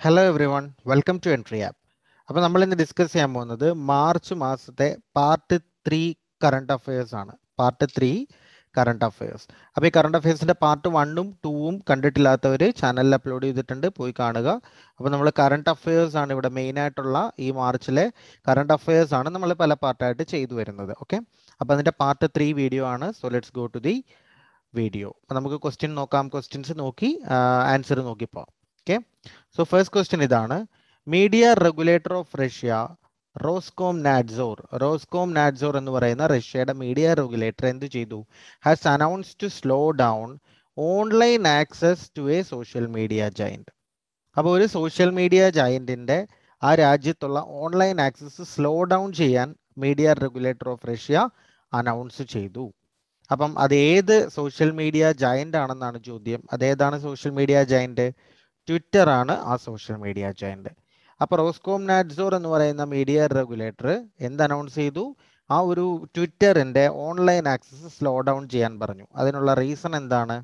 Hello everyone welcome to Entri app അപ്പോൾ നമ്മൾ ഇന്ന് ഡിസ്കസ് ചെയ്യാൻ പോകുന്നത് മാർച്ച് മാസത്തെ പാർട്ട് ത്രീ കറണ്ട് അഫയേഴ്സ് ആണ് പാർട്ട് ത്രീ കറണ്ട് അഫയേഴ്സ് അപ്പോൾ ഈ കറണ്ട് അഫയേഴ്സിൻ്റെ പാർട്ട് വണ്ണും ടൂവും കണ്ടിട്ടില്ലാത്തവർ ചാനലിൽ അപ്ലോഡ് ചെയ്തിട്ടുണ്ട് പോയി കാണുക അപ്പോൾ നമ്മൾ കറണ്ട് അഫയേഴ്സ് ആണ് ഇവിടെ മെയിൻ ആയിട്ടുള്ള ഈ മാർച്ചിലെ കറണ്ട് അഫയേഴ്സ് ആണ് നമ്മൾ പല പാർട്ടായിട്ട് ചെയ്തു വരുന്നത് ഓക്കെ അപ്പോൾ അതിൻ്റെ പാർട്ട് ത്രീ വീഡിയോ ആണ് so let's go to the video അപ്പോൾ നമുക്ക് ക്വസ്റ്റ്യൻ നോക്കാം ക്വസ്റ്റ്യൻസ് നോക്കി ആൻസർ നോക്കിപ്പോവാം ഓക്കെ സോ ഫസ്റ്റ് ക്വസ്റ്റ്യൻ ഇതാണ് media regulator of Russia Roskomnadzor Roskomnadzor എന്ന് പറയുന്ന റഷ്യയുടെ മീഡിയ റെഗുലേറ്റർ എന്ത് ചെയ്തു has announce to slow down online access to a social media giant അപ്പോൾ ഒരു സോഷ്യൽ മീഡിയ ജയന്റിന്റെ ആ രാജ്യത്തുള്ള ഓൺലൈൻ ആക്സസ് സ്ലോ ഡൗൺ ചെയ്യാൻ media regulator of Russia announce ചെയ്തു അപ്പം അത് ഏത് സോഷ്യൽ മീഡിയ ജയന്റ് ആണെന്നാണ് ചോദ്യം അതേതാണ് സോഷ്യൽ മീഡിയ ജയന്റ് ട്വിറ്റർ ആണ് ആ സോഷ്യൽ മീഡിയ ജയന്റ് അപ്പോൾ റോസ്കോം നാഡ്സോർ എന്ന് പറയുന്ന മീഡിയ റെഗുലേറ്റർ എന്ത് അനൗൺസ് ചെയ്തു ആ ഒരു ട്വിറ്ററിന്റെ ഓൺലൈൻ ആക്സസ് സ്ലോ ഡൗൺ ചെയ്യാൻ പറഞ്ഞു അതിനുള്ള റീസൺ എന്താണ്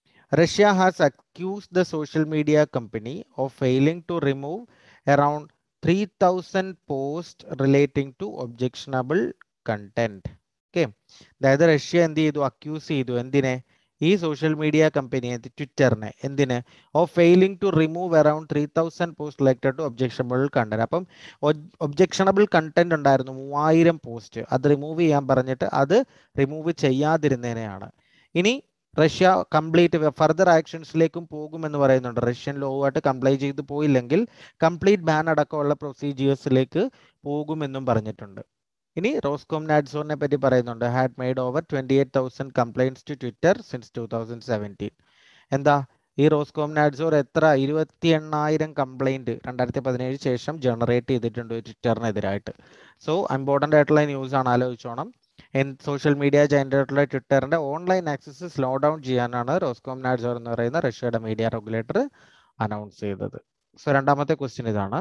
Russia has accuse the social media company of failing to remove around three thousand post relating to objectionable content okay അതായത് റഷ്യ എന്ത് ചെയ്തു അക്യൂസ് ചെയ്തു എന്തിനെ ഈ സോഷ്യൽ മീഡിയ കമ്പനി ട്വിറ്ററിനെ എന്തിന് of failing to remove around three thousand post related to objectionable content അപ്പം objectionable content ഉണ്ടായിരുന്നു മൂവായിരം പോസ്റ്റ് അത് റിമൂവ് ചെയ്യാൻ പറഞ്ഞിട്ട് അത് റിമൂവ് ചെയ്യാതിരുന്നതിനെയാണ് ഇനി റഷ്യ കംപ്ലീറ്റ് ഫർദർ ആക്ഷൻസിലേക്കും പോകുമെന്ന് പറയുന്നുണ്ട് റഷ്യൻ ലോ ആയിട്ട് കംപ്ലൈ ചെയ്ത് പോയില്ലെങ്കിൽ കംപ്ലീറ്റ് ബാൻ അടക്കമുള്ള പ്രൊസീജിയേഴ്സിലേക്ക് പോകുമെന്നും പറഞ്ഞിട്ടുണ്ട് ഇനി റോസ്കോം നാഡ്സോറിനെ പറ്റി പറയുന്നുണ്ട് had made over twenty eight thousand complaints to Twitter since two thousand seventeen എന്താ ഈ റോസ്കോം നാഡ്സോർ എത്ര ഇരുപത്തി എണ്ണായിരം കംപ്ലൈൻറ്റ് രണ്ടായിരത്തി പതിനേഴ് ശേഷം ജനറേറ്റ് ചെയ്തിട്ടുണ്ട് ട്വിറ്ററിനെതിരായിട്ട് സോ ഇമ്പോർട്ടൻ്റ് ആയിട്ടുള്ള ന്യൂസ് ആണ് ആലോചിച്ചോണം സോഷ്യൽ മീഡിയ ജനറേറ്റുള്ള ട്വിറ്ററിന്റെ ഓൺലൈൻ ആക്സസ് സ്ലോ ഡൗൺ ചെയ്യാനാണ് റോസ്കോം നാഡ്സോർ എന്ന് പറയുന്ന റഷ്യയുടെ മീഡിയ റെഗുലേറ്റർ അനൗൺസ് ചെയ്തത് സോ രണ്ടാമത്തെ ക്വസ്റ്റ്യൻ ഇതാണ്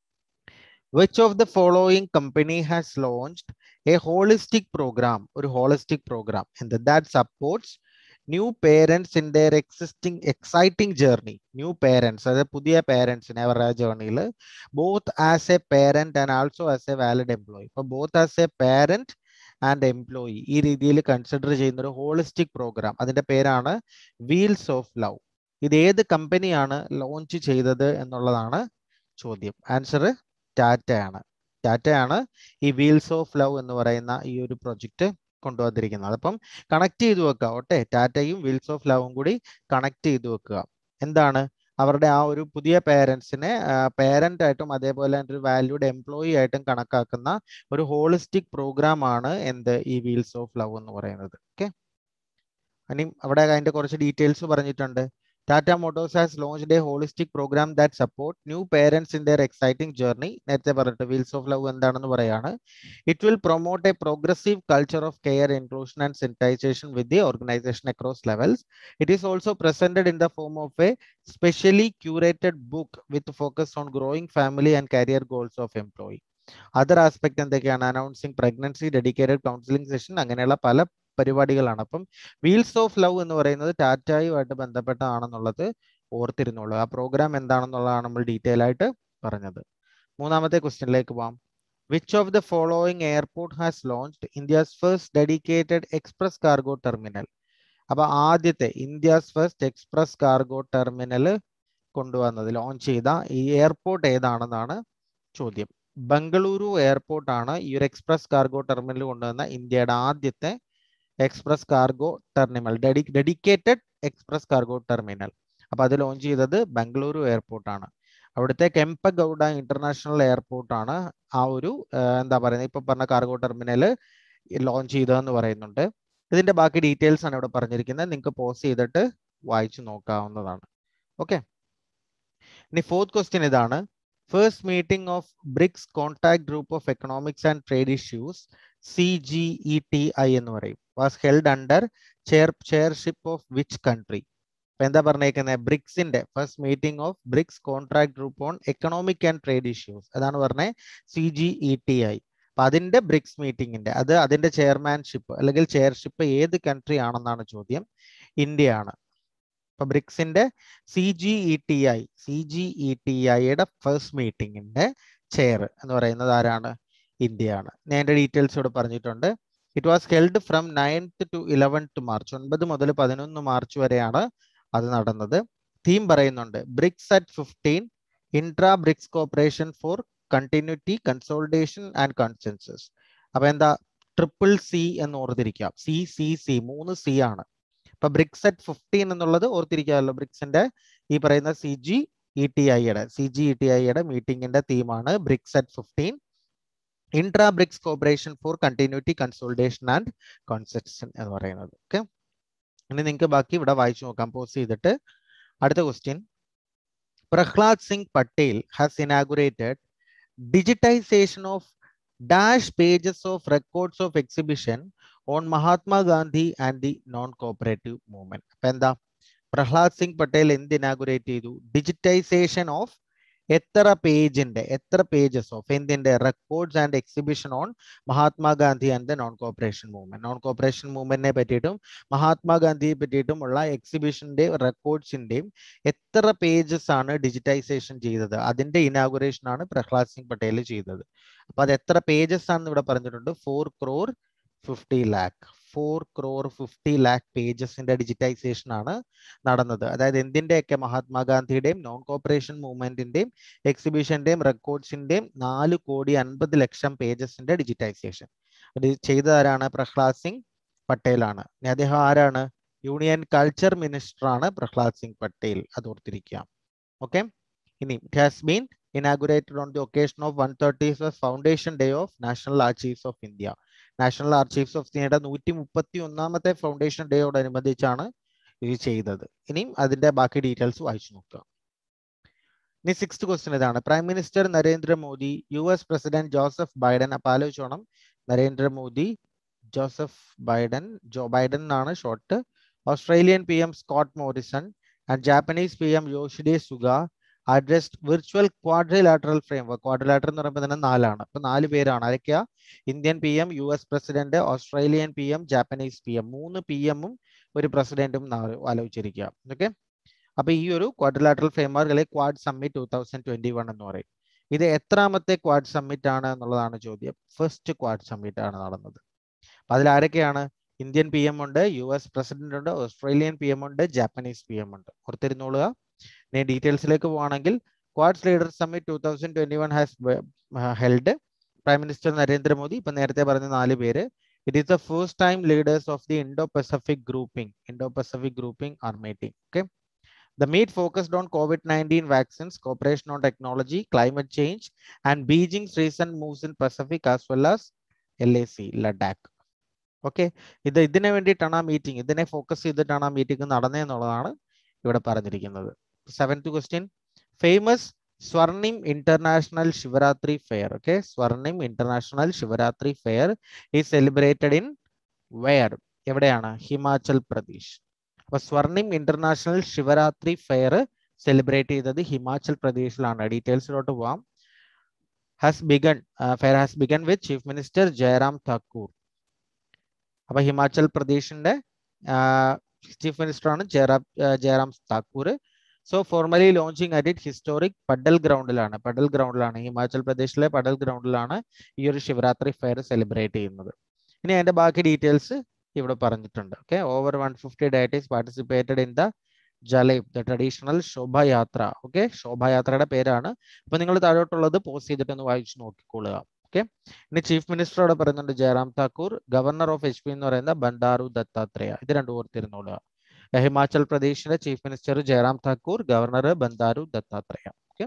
which of the following company has launched a holistic program ഒരു holistic program and that supports new parents in their existing exciting journey new parents അതായത് പുതിയ പേരൻസിനെ അവരുടെ ജേർണിയിൽ both as a parent and also as a valid employee ഇപ്പൊ both as a parent and employee ഈ രീതിയിൽ consider ചെയ്യുന്ന ഒരു ഹോളിസ്റ്റിക് പ്രോഗ്രാം അതിന്റെ പേരാണ് വീൽസ് ഓഫ് ലവ് ഇത് ഏത് കമ്പനിയാണ് ലോഞ്ച് ചെയ്തത് എന്നുള്ളതാണ് ചോദ്യം ആൻസർ ടാറ്റയാണ് ടാറ്റയാണ് ഈ വീൽസ് ഓഫ് ലവ് എന്ന് പറയുന്ന ഈ ഒരു പ്രൊജക്റ്റ് കൊണ്ടുവന്നിരിക്കുന്നത് അപ്പം കണക്ട് ചെയ്ത് വെക്കുക ഓട്ടെ ടാറ്റയും വീൽസ് ഓഫ് ലവും കൂടി കണക്ട് ചെയ്ത് വെക്കുക എന്താണ് അവരുടെ ആ ഒരു പുതിയ പേരൻസിനെ പേരന്റ് ആയിട്ടും അതേപോലെ ഒരു വാല്യൂഡ് എംപ്ലോയി ആയിട്ടും കണക്കാക്കുന്ന ഒരു ഹോളിസ്റ്റിക് പ്രോഗ്രാം ആണ് എന്ത് ഈ വീൽസ് ഓഫ് ലവ് എന്ന് പറയുന്നത് ഓക്കെ ഇനി അവിടെ അതിന്റെ കുറച്ച് ഡീറ്റെയിൽസ് പറഞ്ഞിട്ടുണ്ട് Tata Motors has launched a holistic program that support new parents in their exciting journey. നേരത്തെ പറഞ്ഞിട്ട് വീൽസ് ഓഫ് ലവ് എന്താണെന്ന് പറയാണ് it will promote a progressive culture of care inclusion and sensitization with the organization across levels it is also presented in the form of a specially curated book with focus on growing family and career goals of employee other aspect എന്തൊക്കെയാണ് announcing pregnancy dedicated counselling session അങ്ങനെയുള്ള പല പരിപാടികളാണ് അപ്പം wheels of love എന്ന് പറയുന്നത് ടാറ്റായുമായിട്ട് ബന്ധപ്പെട്ടതാണെന്നുള്ളത് ഓർത്തിരുന്നുള്ളൂ ആ programme എന്താണെന്നുള്ളതാണ് നമ്മൾ detail ആയിട്ട് പറഞ്ഞത് മൂന്നാമത്തെ ക്വസ്റ്റ്യനിലേക്ക് പോവാം which of the following airport has launched India's first dedicated express cargo terminal അപ്പൊ ആദ്യത്തെ India's first express cargo terminal കൊണ്ടുവന്നത് ലോഞ്ച് ചെയ്ത ഈ എയർപോർട്ട് ഏതാണെന്നാണ് ചോദ്യം ബംഗളൂരു എയർപോർട്ട് ആണ് ഈ ഒരു എക്സ്പ്രസ് കാർഗോ ടെർമിനൽ കൊണ്ടുവന്ന ഇന്ത്യയുടെ ആദ്യത്തെ express cargo terminal dedi dedicated express cargo terminal അപ്പൊ അത് ലോഞ്ച് ചെയ്തത് ബംഗളൂരു എയർപോർട്ടാണ് അവിടുത്തെ കെമ്പഗൌഡ ഇന്റർനാഷണൽ എയർപോർട്ടാണ് ആ ഒരു എന്താ പറയുന്നത് ഇപ്പൊ പറഞ്ഞ കാർഗോ ടെർമിനൽ ലോഞ്ച് ചെയ്തതെന്ന് പറയുന്നുണ്ട് ഇതിന്റെ ബാക്കി ഡീറ്റെയിൽസ് ആണ് ഇവിടെ പറഞ്ഞിരിക്കുന്നത് നിങ്ങൾക്ക് പോസ് ചെയ്തിട്ട് വായിച്ചു നോക്കാവുന്നതാണ് ഓക്കെ ഇനി ഫോർത്ത് ക്വസ്റ്റ്യൻ ഇതാണ് first meeting of BRICS contact group of economics and trade issues C G E T I എന്ന് പറയും was held under chair chairship of which country അപ്പൊ എന്താ പറഞ്ഞേക്കുന്നത് ബ്രിക്സിന്റെ first meeting of BRICS contract group on economic and trade issues അതാണ് പറഞ്ഞത് C G E T I അപ്പൊ അതിന്റെ ബ്രിക്സ് മീറ്റിംഗിന്റെ അത് അതിന്റെ ചെയർമാൻഷിപ്പ് അല്ലെങ്കിൽ ചെയർഷിപ്പ് ഏത് കൺട്രി ആണെന്നാണ് ചോദ്യം ഇന്ത്യ ആണ് ഇപ്പൊ ബ്രിക്സിന്റെ C G E T I C G E T ഐയുടെ ഫസ്റ്റ് മീറ്റിംഗിന്റെ ചെയർ എന്ന് പറയുന്നത് ആരാണ് ഇന്ത്യയാണ് ഞാൻ എൻ്റെ ഡീറ്റെയിൽസ് ഇവിടെ പറഞ്ഞിട്ടുണ്ട് it was held from ninth to eleventh March ഒൻപത് മുതൽ പതിനൊന്ന് മാർച്ച് വരെയാണ് അത് നടന്നത് തീം പറയുന്നുണ്ട് BRICS at fifteen intra BRICS cooperation for continuity consultation and consensus അപ്പൊ എന്താ ട്രിപ്പിൾ സി എന്ന് ഓർത്തിരിക്കാം സി സി സി മൂന്ന് സി ആണ് ഇപ്പൊ ബ്രിക്സ് അറ്റ് ഫിഫ്റ്റീൻ എന്നുള്ളത് ഓർത്തിരിക്കാമല്ലോ ബ്രിക്സിന്റെ ഈ പറയുന്ന സി ജി ഇ ടി ഐയുടെ സി ജി ഇ ടി ഐയുടെ മീറ്റിംഗിന്റെ തീമാണ് BRICS at fifteen intra BRICS cooperation for continuity consultation and conception എന്ന് പറയുന്നത് ഓക്കെ ഇനി നിങ്ങൾക്ക് ബാക്കി ഇവിടെ വായിച്ചു നോക്കാം പോസ് ചെയ്തിട്ട് അടുത്ത question Prahlad Singh Patel has inaugurated digitisation of dash pages of records of exhibition on Mahatma Gandhi and the non cooperative movement അപ്പൊ എന്താ പ്രഹ്ലാദ് സിംഗ് പട്ടേൽ എന്ത് ഇനാഗുറേറ്റ് ചെയ്തു ഡിജിറ്റൈസേഷൻ ഓഫ് എത്ര പേജിന്റെ എത്ര പേജസ് ഓഫ് എന്തിന്റെ records and exhibition on Mahatma Gandhi and the non cooperation movement non cooperation മൂവ്മെന്റിനെ പറ്റിയിട്ടും മഹാത്മാഗാന്ധിയെ പറ്റിയിട്ടുമുള്ള എക്സിബിഷന്റെ റെക്കോർഡ്സിന്റെയും എത്ര പേജസ് ആണ് ഡിജിറ്റൈസേഷൻ ചെയ്തത് അതിന്റെ ഇനാഗുറേഷൻ ആണ് പ്രഹ്ലാദ് സിംഗ് പട്ടേൽ ചെയ്തത് അപ്പൊ അത് എത്ര പേജസ് ആണെന്ന് ഇവിടെ പറഞ്ഞിട്ടുണ്ട് four crore fifty lakh four crore fifty lakh പേജസിന്റെ ഡിജിറ്റൈസേഷൻ ആണ് നടന്നത് അതായത് എന്തിന്റെയൊക്കെ മഹാത്മാഗാന്ധിയുടെയും നോൺ കോപ്പറേഷൻ മൂവ്മെന്റിന്റെയും എക്സിബിഷന്റെയും റെക്കോർഡ്സിന്റെയും നാല് കോടി അൻപത് ലക്ഷം പേജസിന്റെ ഡിജിറ്റൈസേഷൻ ഇത് ചെയ്തതാരാണ് പ്രഹ്ലാദ് സിംഗ് പട്ടേലാണ് ഇനി അദ്ദേഹം ആരാണ് യൂണിയൻ കൾച്ചർ മിനിസ്റ്റർ ആണ് പ്രഹ്ലാദ് സിംഗ് പട്ടേൽ അത് ഓർത്തിരിക്കാം ഓക്കെ ഇനി it has been inaugurated on the occasion of 130th foundation day of national archives of india national archives of ഇന്ത്യയുടെ നൂറ്റി മുപ്പത്തി ഒന്നാമത്തെ ഫൗണ്ടേഷൻ ഡേയോടനുബന്ധിച്ചാണ് ഇത് ചെയ്തത് ഇനിയും അതിന്റെ ബാക്കി ഡീറ്റെയിൽസ് വായിച്ചു നോക്കുക ഇനി സിക്സ്ത് ക്വസ്റ്റ്യൻ ഇതാണ് prime minister Narendra Modi U S president Joseph Biden അപ്പൊ ആലോചിച്ചോണം Narendra Modi Joseph Biden Joe Biden എന്നാണ് short Australian P M Scott Morrison and Japanese P M Yoshihide Suga addressed virtual quadrilateral framework quadrilateral എന്ന് പറയുമ്പോൾ തന്നെ നാലാണ് അപ്പൊ നാല് പേരാണ് ആരൊക്കെയാ Indian P M U S president Australian P M Japanese P M മൂന്ന് പി എമ്മും ഒരു പ്രസിഡന്റും ആലോചിച്ചിരിക്കുക ഓക്കെ അപ്പൊ ഈ ഒരു ക്വാഡ്രിലാറ്ററൽ ഫ്രെയിംവർക്ക് അല്ലെങ്കിൽ quad summit two thousand twenty one എന്ന് പറയും ഇത് എത്രാമത്തെ ക്വാഡ് സമ്മിറ്റ് ആണ് എന്നുള്ളതാണ് ചോദ്യം ഫസ്റ്റ് ക്വാഡ് സമ്മിറ്റ് ആണ് നടന്നത് അപ്പൊ അതിൽ ആരൊക്കെയാണ് ഇന്ത്യൻ പി എം ഉണ്ട് യു എസ് പ്രസിഡന്റ് ഉണ്ട് ഓസ്ട്രേലിയൻ പി എം ഉണ്ട് ജാപ്പനീസ് പി എം ഉണ്ട് ഓർത്തിരുന്നോളുക ഇനി ഡീറ്റെയിൽസിലേക്ക് പോവാണെങ്കിൽ quads leader summit two thousand twenty one has held prime minister Narendra Modi ഇപ്പൊ നേരത്തെ പറഞ്ഞ നാല് പേര് it is the first time leaders of the Indo Pacific grouping Indo Pacific grouping are meeting okay The meet focused on COVID-19 vaccines, cooperation on technology, climate change, and Beijing's recent moves in Pacific as well as LAC, Ladakh. Okay ഇത് ഇതിനു വേണ്ടിയിട്ടാണ് ആ meeting ഇതിനെ focus ചെയ്തിട്ടാണ് ആ meeting നടന്നതെന്നുള്ളതാണ് ഇവിടെ പറഞ്ഞിരിക്കുന്നത് seventh question famous Swarnim international Shivaratri fair okay Swarnim international Shivaratri fair ഈ സെലിബ്രേറ്റഡ് ഇൻ വെയർ എവിടെയാണ് ഹിമാചൽ പ്രദേശ് അപ്പൊ Swarnim international Shivaratri fair celebrate ചെയ്തത് ഹിമാചൽ പ്രദേശിലാണ് ഡീറ്റെയിൽസിലോട്ട് പോവാം has begun fair has begun with chief minister Jairam Thakur അപ്പൊ ഹിമാചൽ പ്രദേശിന്റെ ചീഫ് മിനിസ്റ്റർ ആണ് Jairam Jairam Thakur so formally launching at it historic Paddal ഗ്രൗണ്ടിലാണ് പഡൽ ഗ്രൗണ്ടിലാണ് ഹിമാചൽ പ്രദേശിലെ പഡൽ ഗ്രൗണ്ടിലാണ് ഈ ഒരു ശിവരാത്രി ഫെയർ സെലിബ്രേറ്റ് ചെയ്യുന്നത് ഇനി അതിന്റെ ബാക്കി ഡീറ്റെയിൽസ് ഇവിടെ പറഞ്ഞിട്ടുണ്ട് okay over one fifty deities participated in the Jaleb the traditional Shobhayatra okay ശോഭായാത്രയുടെ പേരാണ് അപ്പൊ നിങ്ങൾ താഴോട്ടുള്ളത് പോസ്റ്റ് ചെയ്തിട്ടൊന്ന് വായിച്ചു നോക്കിക്കൊള്ളുക ഓക്കെ ഇനി ചീഫ് മിനിസ്റ്ററോട് പറയുന്നുണ്ട് Jairam Thakur governor of H P എന്ന് പറയുന്ന ബണ്ടാറു ദത്താത്രേയ ഇത് രണ്ടു ഓർത്തിരുന്നോളുക ഹിമാചൽ പ്രദേശിലെ chief minister Jairam Thakur governor Bandaru Dattatreya okay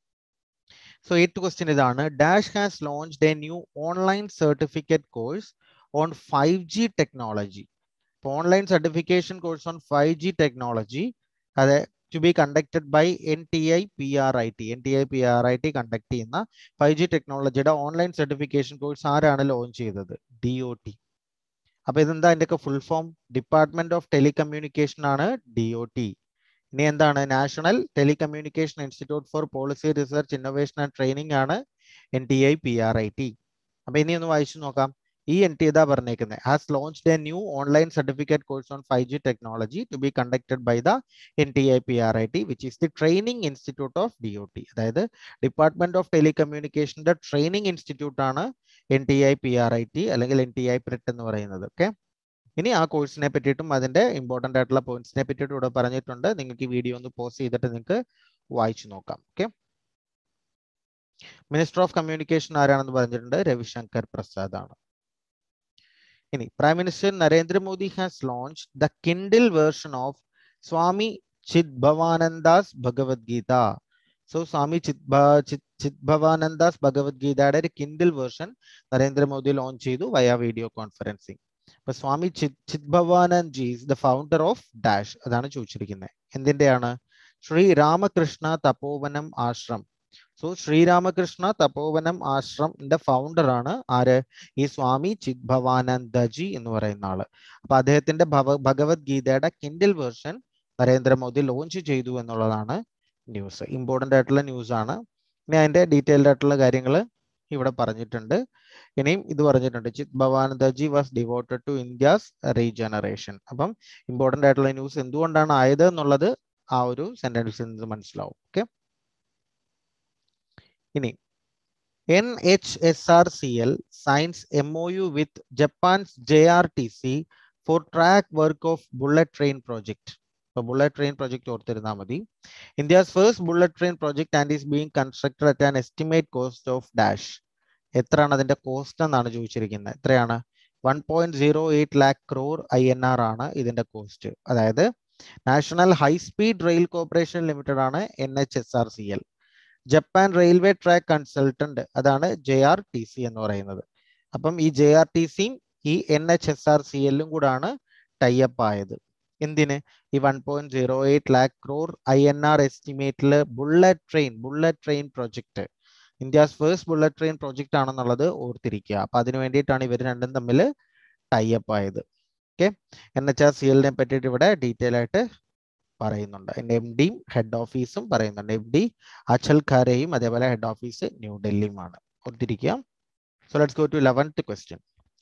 so eighth question ഇതാണ് dash has launched a new online certificate course on five G technology online certification course on five G technology അത് to be conducted by N T I P R I T N T I P R I T conduct ചെയ്യുന്ന five G ടെക്നോളജിയുടെ online certification course ആരാണ് launch ചെയ്തത് D O T അപ്പൊ ഇതെന്താ അതിൻ്റെയൊക്കെ full form department of telecommunication ആണ് D O T ഇനി എന്താണ് national telecommunication institute for policy research innovation and training ആണ് N T I P R I T അപ്പൊ ഇനി ഒന്ന് വായിച്ചു നോക്കാം ഈ എൻ ടി ഇതാ പറഞ്ഞേക്കുന്നത് has launched a new online certificate course on five G technology to be conducted by the N T I P R I T which is the training institute of D O T അതായത് department of ടെലികമ്മ്യൂണിക്കേഷന്റെ training institute ആണ് N T I P R I T അല്ലെങ്കിൽ N T I PRIT എന്ന് പറയുന്നത് okay ഇനി ആ കോഴ്സിനെ പറ്റിയിട്ടും അതിന്റെ ഇമ്പോർട്ടൻ്റ് ആയിട്ടുള്ള പോയിന്റ്സിനെ പറ്റിയിട്ടും ഇവിടെ പറഞ്ഞിട്ടുണ്ട് നിങ്ങൾക്ക് ഈ വീഡിയോ ഒന്ന് പോസ്റ്റ് ചെയ്തിട്ട് നിങ്ങൾക്ക് വായിച്ചു നോക്കാം ഓക്കെ മിനിസ്റ്റർ ഓഫ് കമ്മ്യൂണിക്കേഷൻ ആരാണെന്ന് പറഞ്ഞിട്ടുണ്ട് രവിശങ്കർ പ്രസാദ് ആണ് ഇനി prime minister Narendra Modi has launch the Kindle version of Swami Chidbhavananda's Bhagavad Gita so Swami Chidbhavananda's ഭഗവത്ഗീതയുടെ ഒരു കിൻഡിൽ വേർഷൻ നരേന്ദ്രമോദി ലോഞ്ച് ചെയ്തു വയ വീഡിയോ കോൺഫറൻസിങ് അപ്പൊ Swami Chidbhavanand ji the founder of dash അതാണ് ചോദിച്ചിരിക്കുന്നത് എന്തിന്റെയാണ് ശ്രീ രാമകൃഷ്ണ തപോവനം ആശ്രം സോ ശ്രീരാമകൃഷ്ണ തപോവനം ആശ്രമിന്റെ ഫൗണ്ടർ ആണ് ആര് ഈ സ്വാമി ചിദ്ഭവാനന്ദജി എന്ന് പറയുന്ന ആള് അപ്പൊ അദ്ദേഹത്തിന്റെ ഭവ ഭഗവത്ഗീതയുടെ കിൻഡിൽ വേർഷൻ നരേന്ദ്രമോദി ലോഞ്ച് ചെയ്തു എന്നുള്ളതാണ് ന്യൂസ് ഇമ്പോർട്ടൻ്റ് ആയിട്ടുള്ള ന്യൂസ് ആണ് ഇനി അതിന്റെ ഡീറ്റെയിൽഡ് ആയിട്ടുള്ള കാര്യങ്ങൾ ഇവിടെ പറഞ്ഞിട്ടുണ്ട് ഇനിയും ഇത് പറഞ്ഞിട്ടുണ്ട് Chidbhavanandaji was devoted to India's regeneration അപ്പം ഇമ്പോർട്ടൻ്റ് ആയിട്ടുള്ള ന്യൂസ് എന്തുകൊണ്ടാണ് ആയത് എന്നുള്ളത് ആ ഒരു സെന്റൻസിൽ നിന്ന് മനസ്സിലാവും ഓക്കെ ഇനി N H S R C L signs M O U with Japan's J R T C for track work of bullet train project ഇപ്പൊ ബുള്ളറ്റ് ട്രെയിൻ പ്രോജക്ട് ഓർത്തിരുന്നാൽ മതി India's first bullet train project and is being constructed at an estimate cost of dash എത്രയാണ് അതിന്റെ cost എന്നാണ് ചോദിച്ചിരിക്കുന്നത് എത്രയാണ് one point zero eight lakh crore I N R ആണ് ഇതിന്റെ കോസ്റ്റ് അതായത് national high speed rail corporation limited ആണ് N H S R C L Japan railway track consultant അതാണ് ജെ ആർ ടി സി എന്ന് പറയുന്നത് അപ്പം ഈ ജെ ആർ ടി സിയും ഈ N H S R C എല്ലും കൂടാണ് ടൈപ്പ് ആയത് എന്തിന് ഈ one point zero eight lakh crore I N R എസ്റ്റിമേറ്റില് bullet train bullet train project India's first bullet train project ആണെന്നുള്ളത് ഓർത്തിരിക്കുക അപ്പൊ അതിനു വേണ്ടിയിട്ടാണ് ഇവർ രണ്ടും തമ്മിൽ ടൈപ്പ് ആയത് okay N H R C എല്ലിനെ പറ്റിയിട്ട് ഇവിടെ ഡീറ്റെയിൽ ആയിട്ട് പറയുന്നുണ്ട് എൻ്റെ എം ഡിയും ഹെഡ് ഓഫീസും പറയുന്നുണ്ട് എം ഡി അച്ചൽ ഖാരയും അതേപോലെ ഹെഡ് ഓഫീസ് ന്യൂഡൽഹിയുമാണ് ഓർത്തിരിക്കുക so let's go to eleventh question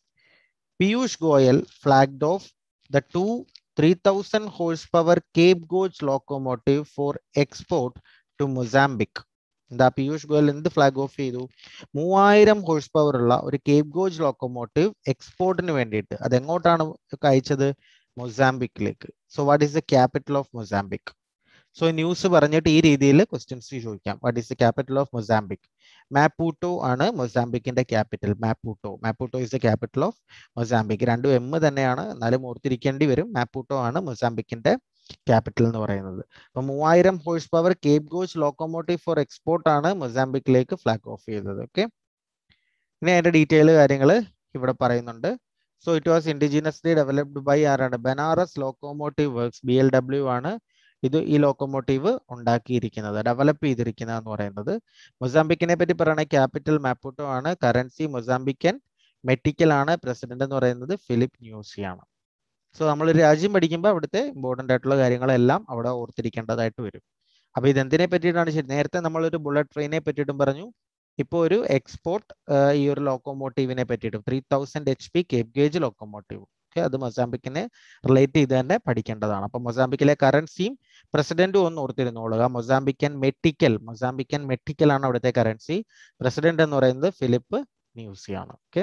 Piyush Goyal flagged off the two three thousand horse power cape gauge locomotive for export to Mozambique എന്താ പീയൂഷ് ഗോയൽ എന്ത് ഫ്ലാഗ് ഓഫ് ചെയ്തു മൂവായിരം ഹോഴ്സ് പവർ ഉള്ള ഒരു കേപ്പ് ഗോച്ച് ലോക്കോമോട്ടീവ് എക്സ്പോർട്ടിന് വേണ്ടിയിട്ട് അത് എങ്ങോട്ടാണ് അയച്ചത് മൊസാംബിക്കിലേക്ക് so what is the capital of Mozambique so news പറഞ്ഞിട്ട് ഈ രീതിയിൽ ക്വസ്റ്റ്യൻസ് ചോദിക്കാം what is the capital of Mozambique Maputo ആണ് മൊസാംബിക്കിന്റെ capital Maputo Maputo is the capital of Mozambique രണ്ടും എം തന്നെയാണ് എന്നാലും ഓർത്തിരിക്കേണ്ടി വരും മാപ്പൂട്ടോ ആണ് മൊസാംബിക്കിന്റെ ക്യാപിറ്റൽ എന്ന് പറയുന്നത് അപ്പൊ മൂവായിരം horse power cape gauge locomotive for export ആണ് മൊസാംബിക്കിലേക്ക് ഫ്ലാഗ് ഓഫ് ചെയ്തത് ഓക്കെ ഇനി അതിന്റെ ഡീറ്റെയിൽ കാര്യങ്ങൾ ഇവിടെ പറയുന്നുണ്ട് so it was indigenously developed by ആരാണ് Banaras locomotive works B L W ആണ് ഇത് ഈ ലോക്കോമോട്ടീവ് ഉണ്ടാക്കിയിരിക്കുന്നത് ഡെവലപ്പ് ചെയ്തിരിക്കുന്നത് എന്ന് പറയുന്നത് മൊസാംബിക്കിനെ പറ്റി പറയുകയാണെങ്കിൽ ക്യാപിറ്റൽ മാപ്പൂട്ടോ ആണ് കറൻസി മൊസാംബിക്കൻ മെറ്റിക്കൽ ആണ് പ്രസിഡന്റ് എന്ന് പറയുന്നത് ഫിലിപ്പ് ന്യൂസി ആണ് സോ നമ്മൾ രാജ്യം പഠിക്കുമ്പോൾ അവിടുത്തെ ഇമ്പോർട്ടൻ്റ് ആയിട്ടുള്ള കാര്യങ്ങളെല്ലാം അവിടെ ഓർത്തിരിക്കേണ്ടതായിട്ട് വരും അപ്പൊ ഇത് എന്തിനെ പറ്റിയിട്ടാണ് ശരി നേരത്തെ നമ്മൾ ഒരു ബുള്ളറ്റ് ട്രെയിനെ പറ്റിയിട്ടും പറഞ്ഞു ഇപ്പോൾ ഒരു എക്സ്പോർട്ട് ഈ ഒരു ലോക്കോമോട്ടീവിനെ പറ്റിയിട്ടും three thousand H P cape gauge locomotive okay അത് മൊസാംബിക്കിനെ റിലേറ്റ് ചെയ്ത് തന്നെ പഠിക്കേണ്ടതാണ് അപ്പൊ മൊസാംബിക്കിലെ കറൻസിയും പ്രസിഡന്റും ഒന്ന് ഓർത്തിരുന്നോളുക മൊസാംബിക്കൻ മെറ്റിക്കൽ മൊസാംബിക്കൻ മെറ്റിക്കൽ ആണ് അവിടുത്തെ കറൻസി പ്രസിഡന്റ് എന്ന് പറയുന്നത് ഫിലിപ്പ് ന്യൂസി ആണ് ഓക്കെ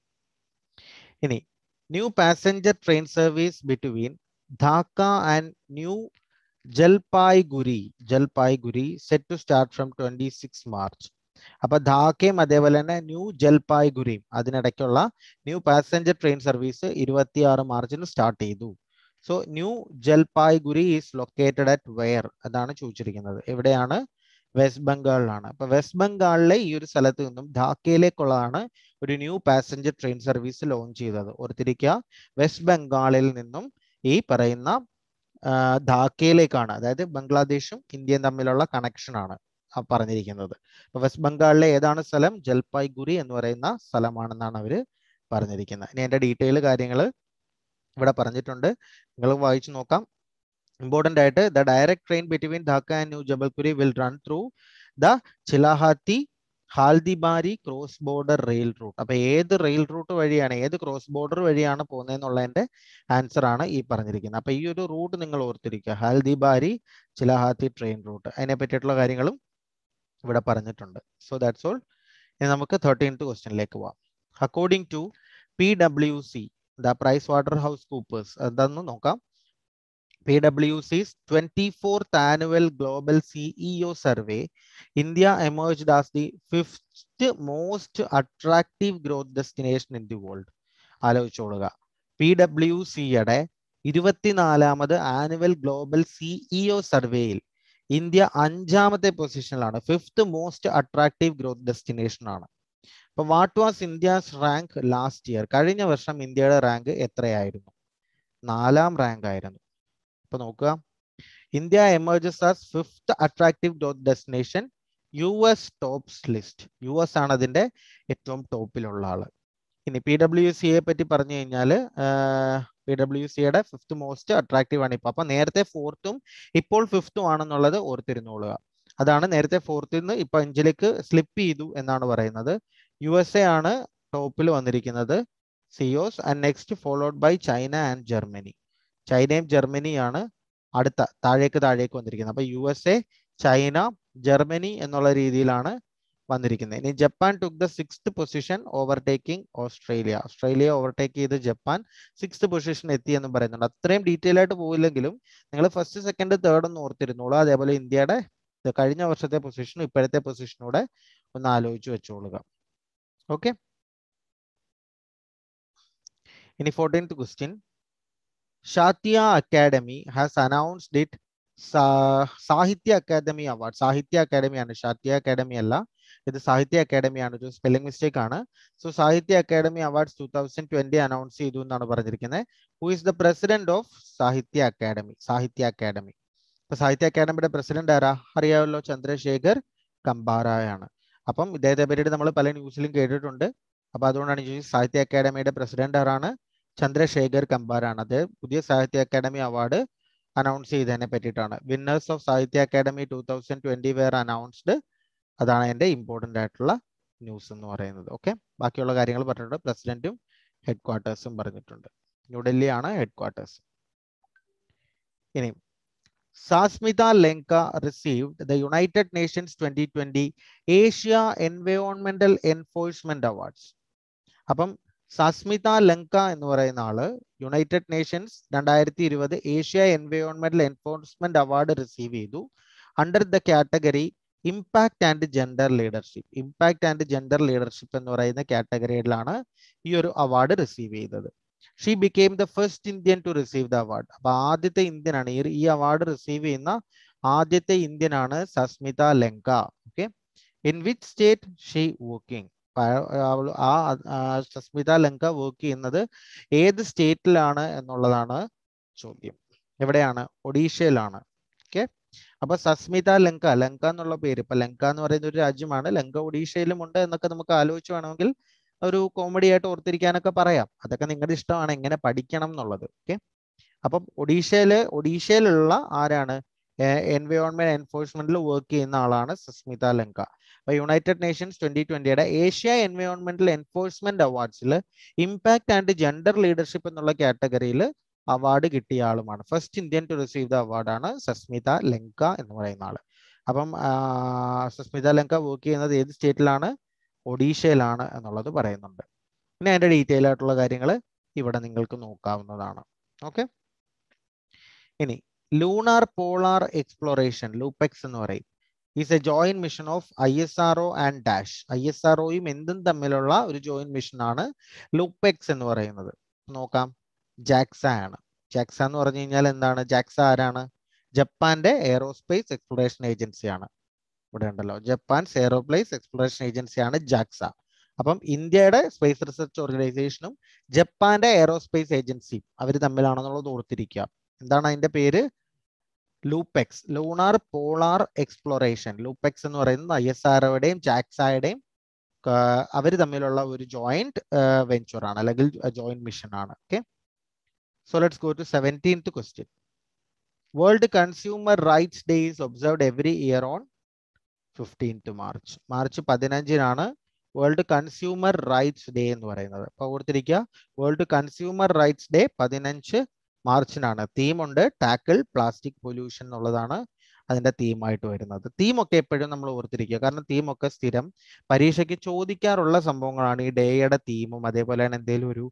ഇനി new passenger train service between Dhaka and new Jalpaiguri Jalpaiguri set to start from twenty six March അപ്പൊ ധാക്കയും അതേപോലെ തന്നെ ന്യൂ ജൽപായ്ഗുരിയും അതിനിടയ്ക്കുള്ള ന്യൂ പാസഞ്ചർ ട്രെയിൻ സർവീസ് ഇരുപത്തിയാറ് മാർച്ചിന് സ്റ്റാർട്ട് ചെയ്തു so new Jalpaiguri is located at where അതാണ് ചോദിച്ചിരിക്കുന്നത് എവിടെയാണ് വെസ്റ്റ് ബംഗാളിലാണ് അപ്പൊ വെസ്റ്റ് ബംഗാളിലെ ഈ ഒരു സ്ഥലത്ത് നിന്നും ധാക്കയിലേക്കുള്ളതാണ് ഒരു new passenger train service launch ചെയ്തത് ഓർത്തിരിക്കുക വെസ്റ്റ് ബംഗാളിൽ നിന്നും ഈ പറയുന്ന ധാക്കയിലേക്കാണ് അതായത് ബംഗ്ലാദേശും ഇന്ത്യയും തമ്മിലുള്ള കണക്ഷൻ ആണ് പറഞ്ഞിരിക്കുന്നത് അപ്പൊ വെസ്റ്റ് ബംഗാളിലെ ഏതാണ് സ്ഥലം ജൽപായ്ഗുരി എന്ന് പറയുന്ന സ്ഥലമാണെന്നാണ് അവര് പറഞ്ഞിരിക്കുന്നത് ഇനി അതിന്റെ ഡീറ്റെയിൽ കാര്യങ്ങൾ ഇവിടെ പറഞ്ഞിട്ടുണ്ട് നിങ്ങൾ വായിച്ചു നോക്കാം ഇമ്പോർട്ടൻ്റ് ആയിട്ട് the direct train between Dhaka and new Jalpaiguri will run through the Chilahati Haldibari cross border rail route അപ്പൊ ഏത് റെയിൽ റൂട്ട് വഴിയാണ് ഏത് ക്രോസ് ബോർഡർ വഴിയാണ് പോകുന്നതെന്നുള്ളതിന്റെ ആൻസർ ആണ് ഈ പറഞ്ഞിരിക്കുന്നത് അപ്പൊ ഈ ഒരു റൂട്ട് നിങ്ങൾ ഓർത്തിരിക്കുക ഹാൽദിബാരി ചിലഹാത്തി ട്രെയിൻ റൂട്ട് അതിനെ പറ്റിയിട്ടുള്ള കാര്യങ്ങളും ഇവിടെ പറഞ്ഞിട്ടുണ്ട് സോ ദാറ്റ്സ് ഓൾ ഇനി നമുക്ക് തേർട്ടീൻത്ത് ക്വസ്റ്റ്യനിലേക്ക് പോവാം according to P W C the Price Waterhouse ഹൗസ് കൂപ്പേഴ്സ് എന്താന്ന് നോക്കാം PwC's 24th annual global CEO survey, India emerged as the fifth most attractive growth destination in the world. ആലോചിച്ചോളുക പി ഡബ്ല്യു സിയുടെ ഇരുപത്തിനാലാമത് ആനുവൽ ഗ്ലോബൽ സിഇഒ സർവേയിൽ ഇന്ത്യ അഞ്ചാമത്തെ പൊസിഷനിലാണ് fifth most attractive growth destination ആണ് അപ്പൊ what was India's rank last year കഴിഞ്ഞ വർഷം ഇന്ത്യയുടെ റാങ്ക് എത്രയായിരുന്നു നാലാം റാങ്ക് ആയിരുന്നു ഇപ്പൊ നോക്കുക India emerges as fifth attractive growth destination U S tops list U S ആണ് അതിന്റെ ഏറ്റവും ടോപ്പിലുള്ള ആള് ഇനി പി ഡബ്ല്യു സിയെ പറ്റി പറഞ്ഞു കഴിഞ്ഞാൽ പി ഡബ്ല്യു സിയുടെ ഫിഫ്ത്ത് മോസ്റ്റ് അട്രാക്റ്റീവ് ആണ് ഇപ്പൊ അപ്പൊ നേരത്തെ ഫോർത്തും ഇപ്പോൾ ഫിഫ്ത്തും ആണെന്നുള്ളത് ഓർത്തിരുന്നോളുക അതാണ് നേരത്തെ ഫോർത്തിൽ നിന്ന് ഇപ്പൊ അഞ്ചിലേക്ക് സ്ലിപ്പ് ചെയ്തു എന്നാണ് പറയുന്നത് യു എസ് എ ആണ് ടോപ്പിൽ വന്നിരിക്കുന്നത് CEOs and next followed by China and Germany ചൈനയും ജർമ്മനിയാണ് അടുത്ത താഴേക്ക് താഴേക്ക് വന്നിരിക്കുന്നത് അപ്പൊ U S A China Germany എന്നുള്ള രീതിയിലാണ് വന്നിരിക്കുന്നത് ഇനി Japan took the sixth position overtaking Australia Australia overtake ചെയ്ത് ജപ്പാൻ സിക്സ്ത് പൊസിഷൻ എത്തി എന്ന് പറയുന്നുണ്ട് അത്രയും ഡീറ്റെയിൽ ആയിട്ട് പോയില്ലെങ്കിലും നിങ്ങൾ ഫസ്റ്റ് സെക്കൻഡ് തേർഡ് ഒന്ന് ഓർത്തിരുന്നോളൂ അതേപോലെ ഇന്ത്യയുടെ കഴിഞ്ഞ വർഷത്തെ പൊസിഷനും ഇപ്പോഴത്തെ പൊസിഷനൂടെ ഒന്ന് ആലോചിച്ച് വെച്ചോളുക ഓക്കെ ഇനി fourteenth question Sahitya academy has announced its Sahitya academy award Sahitya അക്കാദമിയാണ് ഷാത്തിയ അക്കാദമി അല്ല ഇത് സാഹിത്യ അക്കാദമിയാണ് ഒരു സ്പെല്ലിംഗ് മിസ്റ്റേക്ക് ആണ് so Sahitya academy awards two thousand twenty announce ചെയ്തു എന്നാണ് പറഞ്ഞിരിക്കുന്നത് who is the president of Sahitya academy Sahitya academy ഇപ്പൊ സാഹിത്യ അക്കാദമിയുടെ പ്രസിഡന്റ് ആരാ അറിയാമല്ലോ ചന്ദ്രശേഖർ കമ്പാറായാണ് അപ്പം ഇദ്ദേഹത്തെ പറ്റിയിട്ട് നമ്മൾ പല ന്യൂസിലും കേട്ടിട്ടുണ്ട് അപ്പൊ അതുകൊണ്ടാണ് ചോദിച്ചത് സാഹിത്യ അക്കാദമിയുടെ പ്രസിഡന്റ് ആരാണ് ചന്ദ്രശേഖർ കമ്പാറാണ് അത് പുതിയ സാഹിത്യ അക്കാദമി അവാർഡ് അനൗൺസ് ചെയ്തതിനെ പറ്റിയിട്ടാണ് winners of Sahitya academy two thousand twenty were announced അതാണ് എൻ്റെ ഇമ്പോർട്ടൻ്റ് ആയിട്ടുള്ള ന്യൂസ് എന്ന് പറയുന്നത് ഓക്കെ ബാക്കിയുള്ള കാര്യങ്ങൾ പറഞ്ഞിട്ടുണ്ട് പ്രസിഡന്റും ഹെഡ് ക്വാർട്ടേഴ്സും പറഞ്ഞിട്ടുണ്ട് ന്യൂഡൽഹിയാണ് ഹെഡ് ക്വാർട്ടേഴ്സ് ഇനി Sasmita Lenka received the united nations twenty twenty Asia എൻവയോൺമെന്റൽ എൻഫോഴ്സ്മെന്റ് അവാർഡ്സ് അപ്പം സസ്മിത ലങ്ക എന്ന് പറയുന്ന ആള് യുണൈറ്റഡ് നേഷൻസ് രണ്ടായിരത്തി ഇരുപത് ഏഷ്യ എൻവയോൺമെന്റൽ എൻഫോഴ്സ്മെന്റ് അവാർഡ് റിസീവ് ചെയ്തു under the category impact and gender leadership impact and gender leadership എന്ന് പറയുന്ന കാറ്റഗറിയിലാണ് ഈ ഒരു അവാർഡ് റിസീവ് ചെയ്തത് she became the first Indian to receive the award അപ്പൊ ആദ്യത്തെ ഇന്ത്യൻ ആണ് ഈ അവാർഡ് റിസീവ് ചെയ്യുന്ന ആദ്യത്തെ ഇന്ത്യൻ ആണ് Sasmita Lenka okay in which state she working ആ സസ്മിത ലങ്ക വർക്ക് ചെയ്യുന്നത് ഏത് സ്റ്റേറ്റിലാണ് എന്നുള്ളതാണ് ചോദ്യം എവിടെയാണ് ഒഡീഷയിലാണ് ഓക്കെ അപ്പൊ സസ്മിത ലങ്ക ലങ്ക എന്നുള്ള പേര് ഇപ്പൊ ലങ്ക എന്ന് പറയുന്ന ഒരു രാജ്യമാണ് ലങ്ക ഒഡീഷയിലും ഉണ്ട് എന്നൊക്കെ നമുക്ക് ആലോചിച്ച് വേണമെങ്കിൽ ഒരു കോമഡി ആയിട്ട് ഓർത്തിരിക്കാനൊക്കെ പറയാം അതൊക്കെ നിങ്ങളുടെ ഇഷ്ടമാണ് എങ്ങനെ പഠിക്കണം എന്നുള്ളത് ഓക്കെ അപ്പം ഒഡീഷയില് ഒഡീഷയിലുള്ള ആരാണ് എൻവയോൺമെന്റ് എൻഫോഴ്സ്മെന്റിൽ വർക്ക് ചെയ്യുന്ന ആളാണ് സസ്മിത ലങ്ക അപ്പൊ യുണൈറ്റഡ് നേഷൻസ് ട്വന്റി ട്വന്റിയുടെ ഏഷ്യ എൻവയോൺമെന്റൽ എൻഫോഴ്സ്മെന്റ് അവാർഡ്സിൽ ഇമ്പാക്ട് ആൻഡ് ജെൻഡർ ലീഡർഷിപ്പ് എന്നുള്ള കാറ്റഗറിയിൽ അവാർഡ് കിട്ടിയ ആളുമാണ് first Indian to receive the അവാർഡാണ് സസ്മിത ലങ്ക എന്ന് പറയുന്ന ആള് അപ്പം സസ്മിത ലങ്ക വർക്ക് ചെയ്യുന്നത് ഏത് സ്റ്റേറ്റിലാണ് ഒഡീഷയിലാണ് എന്നുള്ളത് പറയുന്നുണ്ട് പിന്നെ അതിന്റെ ഡീറ്റെയിൽ ആയിട്ടുള്ള കാര്യങ്ങൾ ഇവിടെ നിങ്ങൾക്ക് നോക്കാവുന്നതാണ് ഓക്കെ ഇനി ലൂണാർ പോളാർ എക്സ്പ്ലോറേഷൻ ലൂപ്പെക്സ് എന്ന് പറയും is a joint mission of I S R O and dash I S R ഒയും എന്തും തമ്മിലുള്ള ഒരു ജോയിന്റ് മിഷൻ ആണ് ലൂപ്പെക്സ് എന്ന് പറയുന്നത് നോക്കാം ജാക്സ ആണ് ജാക്സ എന്ന് പറഞ്ഞു കഴിഞ്ഞാൽ എന്താണ് ജാക്സ ആരാണ് ജപ്പാന്റെ എയറോസ്പേസ് എക്സ്പ്ലോറേഷൻ ഏജൻസിയാണ് ഇവിടെ ഉണ്ടല്ലോ ജപ്പാൻസ് എയറോപ്ലേസ് എക്സ്പ്ലോറേഷൻ ഏജൻസിയാണ് ജാക്സ അപ്പം ഇന്ത്യയുടെ സ്പേസ് റിസർച്ച് ഓർഗനൈസേഷനും ജപ്പാന്റെ എയറോസ്പേസ് ഏജൻസിയും അവർ തമ്മിലാണെന്നുള്ളത് ഓർത്തിരിക്കുക എന്താണ് അതിന്റെ പേര് LUPEX lunar polar exploration LUPEX എന്ന് പറയുന്നത് ഐ എസ് ആർഒയുടെയും ജാക്സായുടെയും അവർ തമ്മിലുള്ള ഒരു ജോയിന്റ് വെഞ്ചർ ആണ് അല്ലെങ്കിൽ ജോയിന്റ് മിഷൻ ആണ് okay so let's go to seventeenth question world consumer rights day is observed every year on fifteenth March March പതിനഞ്ചിനാണ് വേൾഡ് കൺസ്യൂമർ റൈറ്റ്സ് ഡേ എന്ന് പറയുന്നത് അപ്പോൾ ഓർത്തിരിക്കുക വേൾഡ് കൺസ്യൂമർ റൈറ്റ്സ് ഡേ പതിനഞ്ച് മാർച്ചിനാണ് തീമുണ്ട് ടാക്കിൾ പ്ലാസ്റ്റിക് പൊല്യൂഷൻ എന്നുള്ളതാണ് അതിന്റെ തീമായിട്ട് വരുന്നത് തീമൊക്കെ എപ്പോഴും നമ്മൾ ഓർത്തിരിക്കുക കാരണം തീമൊക്കെ സ്ഥിരം പരീക്ഷയ്ക്ക് ചോദിക്കാറുള്ള സംഭവങ്ങളാണ് ഈ ഡേയുടെ തീമും അതേപോലെ തന്നെ എന്തെങ്കിലും ഒരു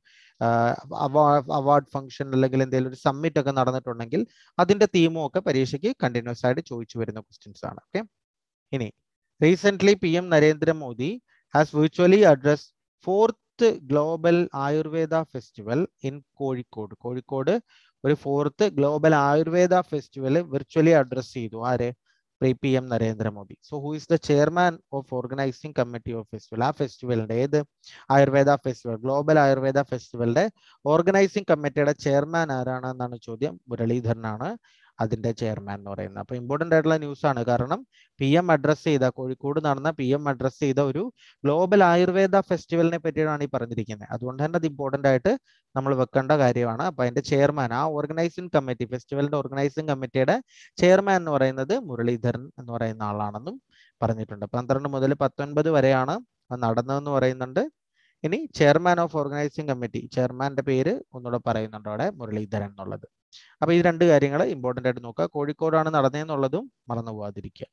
അവാർഡ് ഫംഗ്ഷൻ അല്ലെങ്കിൽ എന്തെങ്കിലും ഒരു സമ്മിറ്റ് ഒക്കെ നടന്നിട്ടുണ്ടെങ്കിൽ അതിന്റെ തീമും ഒക്കെ പരീക്ഷയ്ക്ക് കണ്ടിന്യൂസ് ആയിട്ട് ചോദിച്ചു വരുന്ന ക്വസ്റ്റ്യൻസ് ആണ് ഓക്കെ ഇനി recent P M Narendra Modi has virtually address fourth global Ayurveda festival in Kozhikode Kozhikode ഒരു fourth global Ayurveda festival virtually address ചെയ്തു ആര് P M Narendra Modi so who is the chairman of organising committee of festival ആ ഫെസ്റ്റിവലിന്റെ ഏത് ആയുർവേദ ഫെസ്റ്റിവൽ ഗ്ലോബൽ ആയുർവേദ ഫെസ്റ്റിവലിന്റെ organising കമ്മിറ്റിയുടെ chairman ആരാണെന്നാണ് ചോദ്യം മുരളീധരനാണ് അതിന്റെ ചെയർമാൻ എന്ന് പറയുന്നത് അപ്പൊ ഇമ്പോർട്ടന്റ് ആയിട്ടുള്ള ന്യൂസ് ആണ് കാരണം പി എം അഡ്രസ് ചെയ്ത കോഴിക്കോട് നടന്ന പി എം അഡ്രസ് ചെയ്ത ഒരു ഗ്ലോബൽ ആയുർവേദ ഫെസ്റ്റിവലിനെ പറ്റിയാണ് ഈ പറഞ്ഞിരിക്കുന്നത് അതുകൊണ്ട് തന്നെ അത് ഇമ്പോർട്ടന്റ് ആയിട്ട് നമ്മൾ വെക്കേണ്ട കാര്യമാണ് അപ്പൊ അതിന്റെ ചെയർമാൻ ആ ഓർഗനൈസിംഗ് കമ്മിറ്റി ഫെസ്റ്റിവലിന്റെ ഓർഗനൈസിംഗ് കമ്മിറ്റിയുടെ ചെയർമാൻ എന്ന് പറയുന്നത് മുരളീധരൻ എന്ന് പറയുന്ന ആളാണെന്നും പറഞ്ഞിട്ടുണ്ട് പന്ത്രണ്ട് മുതൽ പത്തൊൻപത് വരെയാണ് നടന്നതെന്ന് പറയുന്നുണ്ട് ഇനി ചെയർമാൻ ഓഫ് ഓർഗനൈസിംഗ് കമ്മിറ്റി ചെയർമാന്റെ പേര് ഒന്നുകൂടെ പറയുന്നുണ്ട് അവിടെ മുരളീധരൻ എന്നുള്ളത് അപ്പൊ ഈ രണ്ട് കാര്യങ്ങൾ ഇമ്പോർട്ടന്റ് ആയിട്ട് നോക്കുക കോഴിക്കോടാണ് നടന്നതെന്നുള്ളതും മറന്നു പോവാതിരിക്കുക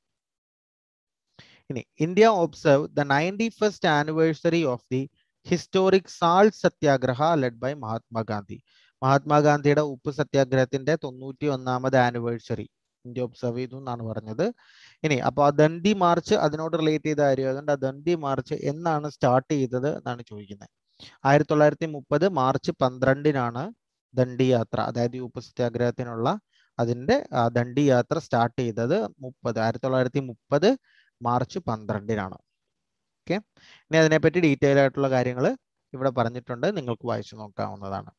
ഇനി India observe the ninety first anniversary of the historic salt Satyagraha led by Mahatma Gandhi മഹാത്മാഗാന്ധിയുടെ ഉപ്പ് സത്യാഗ്രഹത്തിന്റെ തൊണ്ണൂറ്റി ഒന്നാമത് ആനിവേഴ്സറി ഇന്ത്യ ഒബ്സർവ് ചെയ്തു എന്നാണ് പറഞ്ഞത് ഇനി അപ്പോൾ ആ ദണ്ഡി മാർച്ച് അതിനോട് റിലേറ്റ് ചെയ്ത കാര്യം അതുകൊണ്ട് ആ ദണ്ഡി മാർച്ച് എന്നാണ് സ്റ്റാർട്ട് ചെയ്തത് എന്നാണ് ചോദിക്കുന്നത് ആയിരത്തി തൊള്ളായിരത്തി മുപ്പത് മാർച്ച് പന്ത്രണ്ടിനാണ് ദണ്ഡി യാത്ര അതായത് ഈ ഉപ്പ് സത്യാഗ്രഹത്തിനുള്ള അതിന്റെ ദണ്ഡി യാത്ര സ്റ്റാർട്ട് ചെയ്തത് മുപ്പത് ആയിരത്തി തൊള്ളായിരത്തി മുപ്പത് മാർച്ച് പന്ത്രണ്ടിനാണ് ഓക്കെ ഇനി അതിനെപ്പറ്റി ഡീറ്റെയിൽ ആയിട്ടുള്ള കാര്യങ്ങൾ ഇവിടെ പറഞ്ഞിട്ടുണ്ട് നിങ്ങൾക്ക് വായിച്ചു നോക്കാവുന്നതാണ്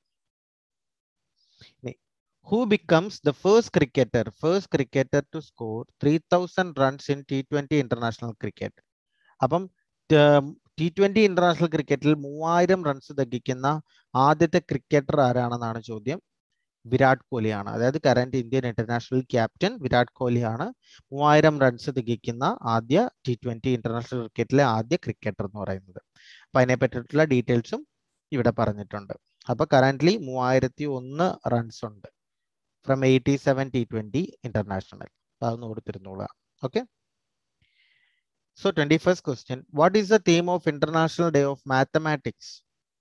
ഇനി who becomes the first cricketer first cricketer to score 3000 runs in T20 international cricket അപ്പം ടി ട്വന്റി ഇന്റർനാഷണൽ ക്രിക്കറ്റിൽ മൂവായിരം റൺസ് തികയ്ക്കുന്ന ആദ്യത്തെ ക്രിക്കറ്റർ ആരാണെന്നാണ് ചോദ്യം വിരാട് കോഹ്ലിയാണ് അതായത് current Indian international captain Virat കോഹ്ലിയാണ് മൂവായിരം റൺസ് തികയ്ക്കുന്ന ആദ്യ ടി ട്വന്റി ഇന്റർനാഷണൽ ക്രിക്കറ്റിലെ ആദ്യ ക്രിക്കറ്റർ എന്ന് പറയുന്നത് അപ്പൊ അതിനെ പറ്റിയിട്ടുള്ള ഡീറ്റെയിൽസും ഇവിടെ പറഞ്ഞിട്ടുണ്ട് അപ്പൊ കറന്റ്ലി മൂവായിരത്തി ഒന്ന് റൺസ് ഉണ്ട് from eighty seven T twenty international അതൊന്ന് കൊടുത്തിരുന്നോളുക okay so twenty first question what is the theme of international day of mathematics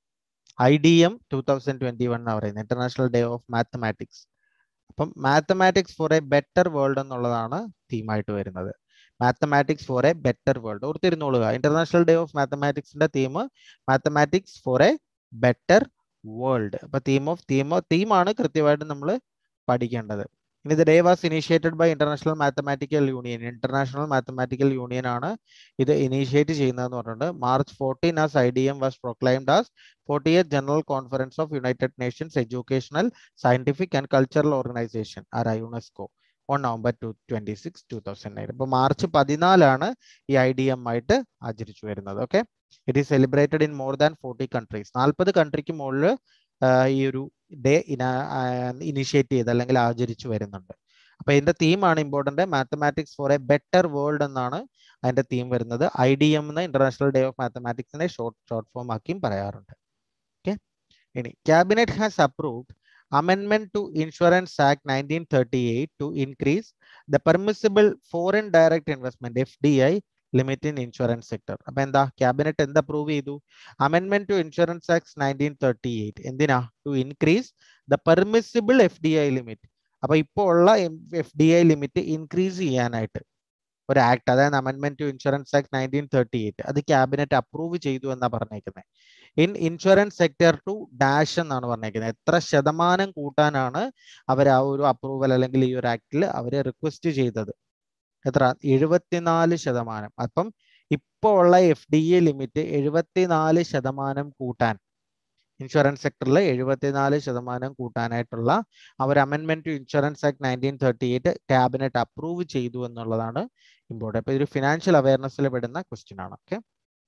I D M two thousand twenty one എന്ന് പറയുന്നത് ഇന്റർനാഷണൽ ഡേ ഓഫ് മാത്തമാറ്റിക്സ് അപ്പം mathematics for a better world എന്നുള്ളതാണ് തീമായിട്ട് വരുന്നത് mathematics for a better world ഓർത്തിരുന്നോളുക international day of മാത്തമാറ്റിക്സിന്റെ theme mathematics for a better world അപ്പൊ theme of theme തീമാണ് കൃത്യമായിട്ട് നമ്മൾ പഠിക്കേണ്ടത് ഇനി the day was initiated by international mathematical union international mathematical union ആണ് ഇത് ഇനീഷ്യേറ്റ് ചെയ്യുന്നതെന്ന് പറഞ്ഞിട്ടുണ്ട് March fourteen as I D M was proclaimed as fortieth general conference of united nations educational scientific and cultural organization ആരാ UNESCO on November two twenty six two thousand nine അപ്പോൾ March പതിനാലാണ് ഈ I D M ആയിട്ട് ആചരിച്ചു വരുന്നത് okay it is celebrated in more than forty countries നാൽപ്പത് കൺട്രിക്ക് മുകളിൽ ഈ ഒരു ഡേ ഇനിഷ്യേറ്റ് ചെയ്ത് അല്ലെങ്കിൽ ആചരിച്ചു വരുന്നുണ്ട് അപ്പൊ ഇതിന്റെ തീമാണ് important mathematics for a better world എന്നാണ് അതിന്റെ തീം വരുന്നത് ഐ ഡി എം എന്ന ഇന്റർനാഷണൽ ഡേ ഓഫ് മാത്തമാറ്റിക്സിനെ ഷോർട്ട് ഷോർട്ട് ഫോം ആക്കിയും പറയാറുണ്ട് ഓക്കെ ഇനി cabinet has approved amendment to Insurance Act 1938 to increase the permissible foreign direct investment FDI limit in insurance sector. അപ്പൊ എന്താ ക്യാബിനറ്റ് എന്ത് approve ചെയ്തു അമെൻമെന്റ് to insurance act nineteen thirty eight എന്തിനാ to increase the permissible F D I limit അപ്പൊ ഇപ്പോൾ ഉള്ള F D I limit increase ചെയ്യാനായിട്ട് ഒരു ആക്ട് അതായത് അമെൻമെന്റ് to insurance act nineteen thirty eight അത് ക്യാബിനറ്റ് അപ്രൂവ് ചെയ്തു എന്നാ പറഞ്ഞേക്കുന്നത് in insurance sector to dash എന്നാണ് പറഞ്ഞേക്കുന്നത് എത്ര ശതമാനം കൂട്ടാനാണ് അവർ ആ ഒരു അപ്രൂവൽ അല്ലെങ്കിൽ ഈ ഒരു ആക്ടിൽ അവർ റിക്വസ്റ്റ് ചെയ്തത് എത്ര എഴുപത്തിനാല് ശതമാനം അപ്പം ഇപ്പോൾ ഉള്ള എഫ് ഡി എ ലിമിറ്റ് എഴുപത്തിനാല് ശതമാനം കൂട്ടാൻ ഇൻഷുറൻസ് സെക്ടറിൽ എഴുപത്തിനാല് ശതമാനം കൂട്ടാനായിട്ടുള്ള അവർ അമെൻമെന്റ് to insurance act nineteen thirty eight cabinet approve ചെയ്തു എന്നുള്ളതാണ് ഇമ്പോർട്ടൻ്റ് അപ്പൊ ഇതൊരു ഫിനാൻഷ്യൽ അവയർനെസ്സിൽ പെടുന്ന ക്വസ്റ്റ്യൻ ആണ് okay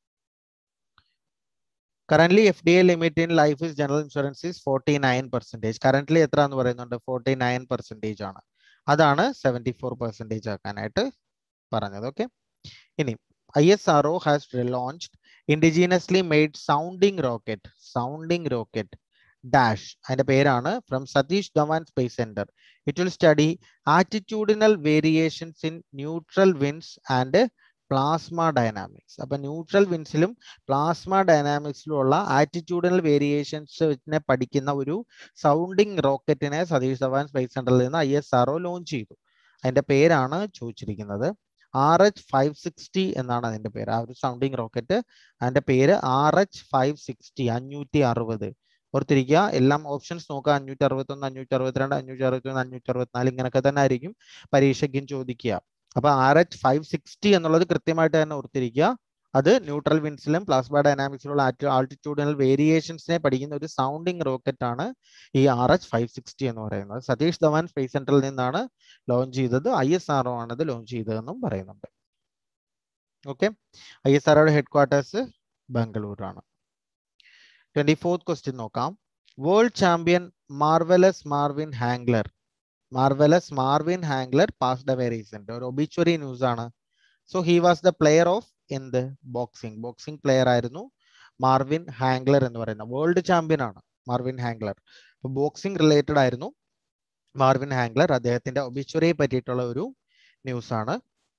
current F D A limit in life is general insurance is forty nine percentage current എത്ര എന്ന് പറയുന്നുണ്ട് ഫോർട്ടി നയൻ പെർസെൻറ്റേജ് ആണ് അതാണ് സെവൻറ്റി ഫോർ പെർസെൻറ്റേജ് ആക്കാനായിട്ട് പറഞ്ഞത് ഓക്കെ ഇനി I S R O has launched indigenously made sounding rocket sounding rocket dash അതിന്റെ പേരാണ് from Satish Dhawan space centre it will study attitudinal variations in neutral winds and plasma dynamics അപ്പൊ neutral വിൻസിലും plasma ഡൈനാമിക്സിലുള്ള attitudinal വേരിയേഷൻസിനെ പഠിക്കുന്ന ഒരു sounding റോക്കറ്റിനെ Satish Dhawan space സെന്ററിൽ നിന്ന് ഐ എസ് ആർ ലോഞ്ച് ചെയ്തു അതിന്റെ പേരാണ് ചോദിച്ചിരിക്കുന്നത് ആർ എച്ച് ഫൈവ് സിക്സ്റ്റി എന്നാണ് അതിന്റെ പേര് ആ ഒരു സൗണ്ടിങ് റോക്കറ്റ് അതിന്റെ പേര് ആർ എച്ച് ഫൈവ് സിക്സ്റ്റി അഞ്ഞൂറ്റി അറുപത് ഓർത്തിരിക്കുക എല്ലാം ഓപ്ഷൻസ് നോക്കുക അഞ്ഞൂറ്റി അറുപത്തി ഒന്ന് അഞ്ഞൂറ്റി അറുപത്തിരണ്ട് അഞ്ഞൂറ്റി അറുപത്തി ഒന്ന് അഞ്ഞൂറ്റി അറുപത്തിനാല് ഇങ്ങനെയൊക്കെ തന്നെ ആയിരിക്കും പരീക്ഷയ്ക്കും ചോദിക്കുക അപ്പൊ ആർ എച്ച് ഫൈവ് സിക്സ്റ്റി എന്നുള്ളത് കൃത്യമായിട്ട് തന്നെ ഓർത്തിരിക്കുക അത് ന്യൂട്രൽ വിൻസിലും പ്ലാസ്മ ഡൈനാമിക്സിലുള്ള ആൾട്ടിറ്റ്യൂഡിനൽ വേരിയേഷൻസിനെ പഠിക്കുന്ന ഒരു സൗണ്ടിങ് റോക്കറ്റ് ആണ് ഈ ആർ എച്ച് ഫൈവ് സിക്സ്റ്റി എന്ന് പറയുന്നത് സതീഷ് ധവാൻ സ്പേസ് സെന്ററിൽ നിന്നാണ് ലോഞ്ച് ചെയ്തത് ഐ എസ് ആർ ഒ ആണ് ഇത് ലോഞ്ച് ചെയ്തതെന്നും പറയുന്നുണ്ട് ഓക്കെ ഐ എസ് ആർ ഒയുടെ ഹെഡ് ക്വാർട്ടേഴ്സ് ബാംഗ്ലൂരാണ് ട്വന്റി ഫോർത്ത് ക്വസ്റ്റ്യൻ നോക്കാം world champion marvellous Marvin Hagler marvellous Marvin Hagler passed away recent ഒരു ഒബിച്വറി ന്യൂസ് ആണ് so he was the player of എന്ത് ബോക്സിംഗ് ബോക്സിംഗ് പ്ലെയർ ആയിരുന്നു Marvin Hagler എന്ന് പറയുന്ന world champion ആണ് Marvin Hagler അപ്പൊ boxing related ആയിരുന്നു മാർവിൻ ഹാംഗ്ലർ അദ്ദേഹത്തിന്റെ ഒബിച്വറിയെ പറ്റിയിട്ടുള്ള ഒരു ന്യൂസ് ആണ്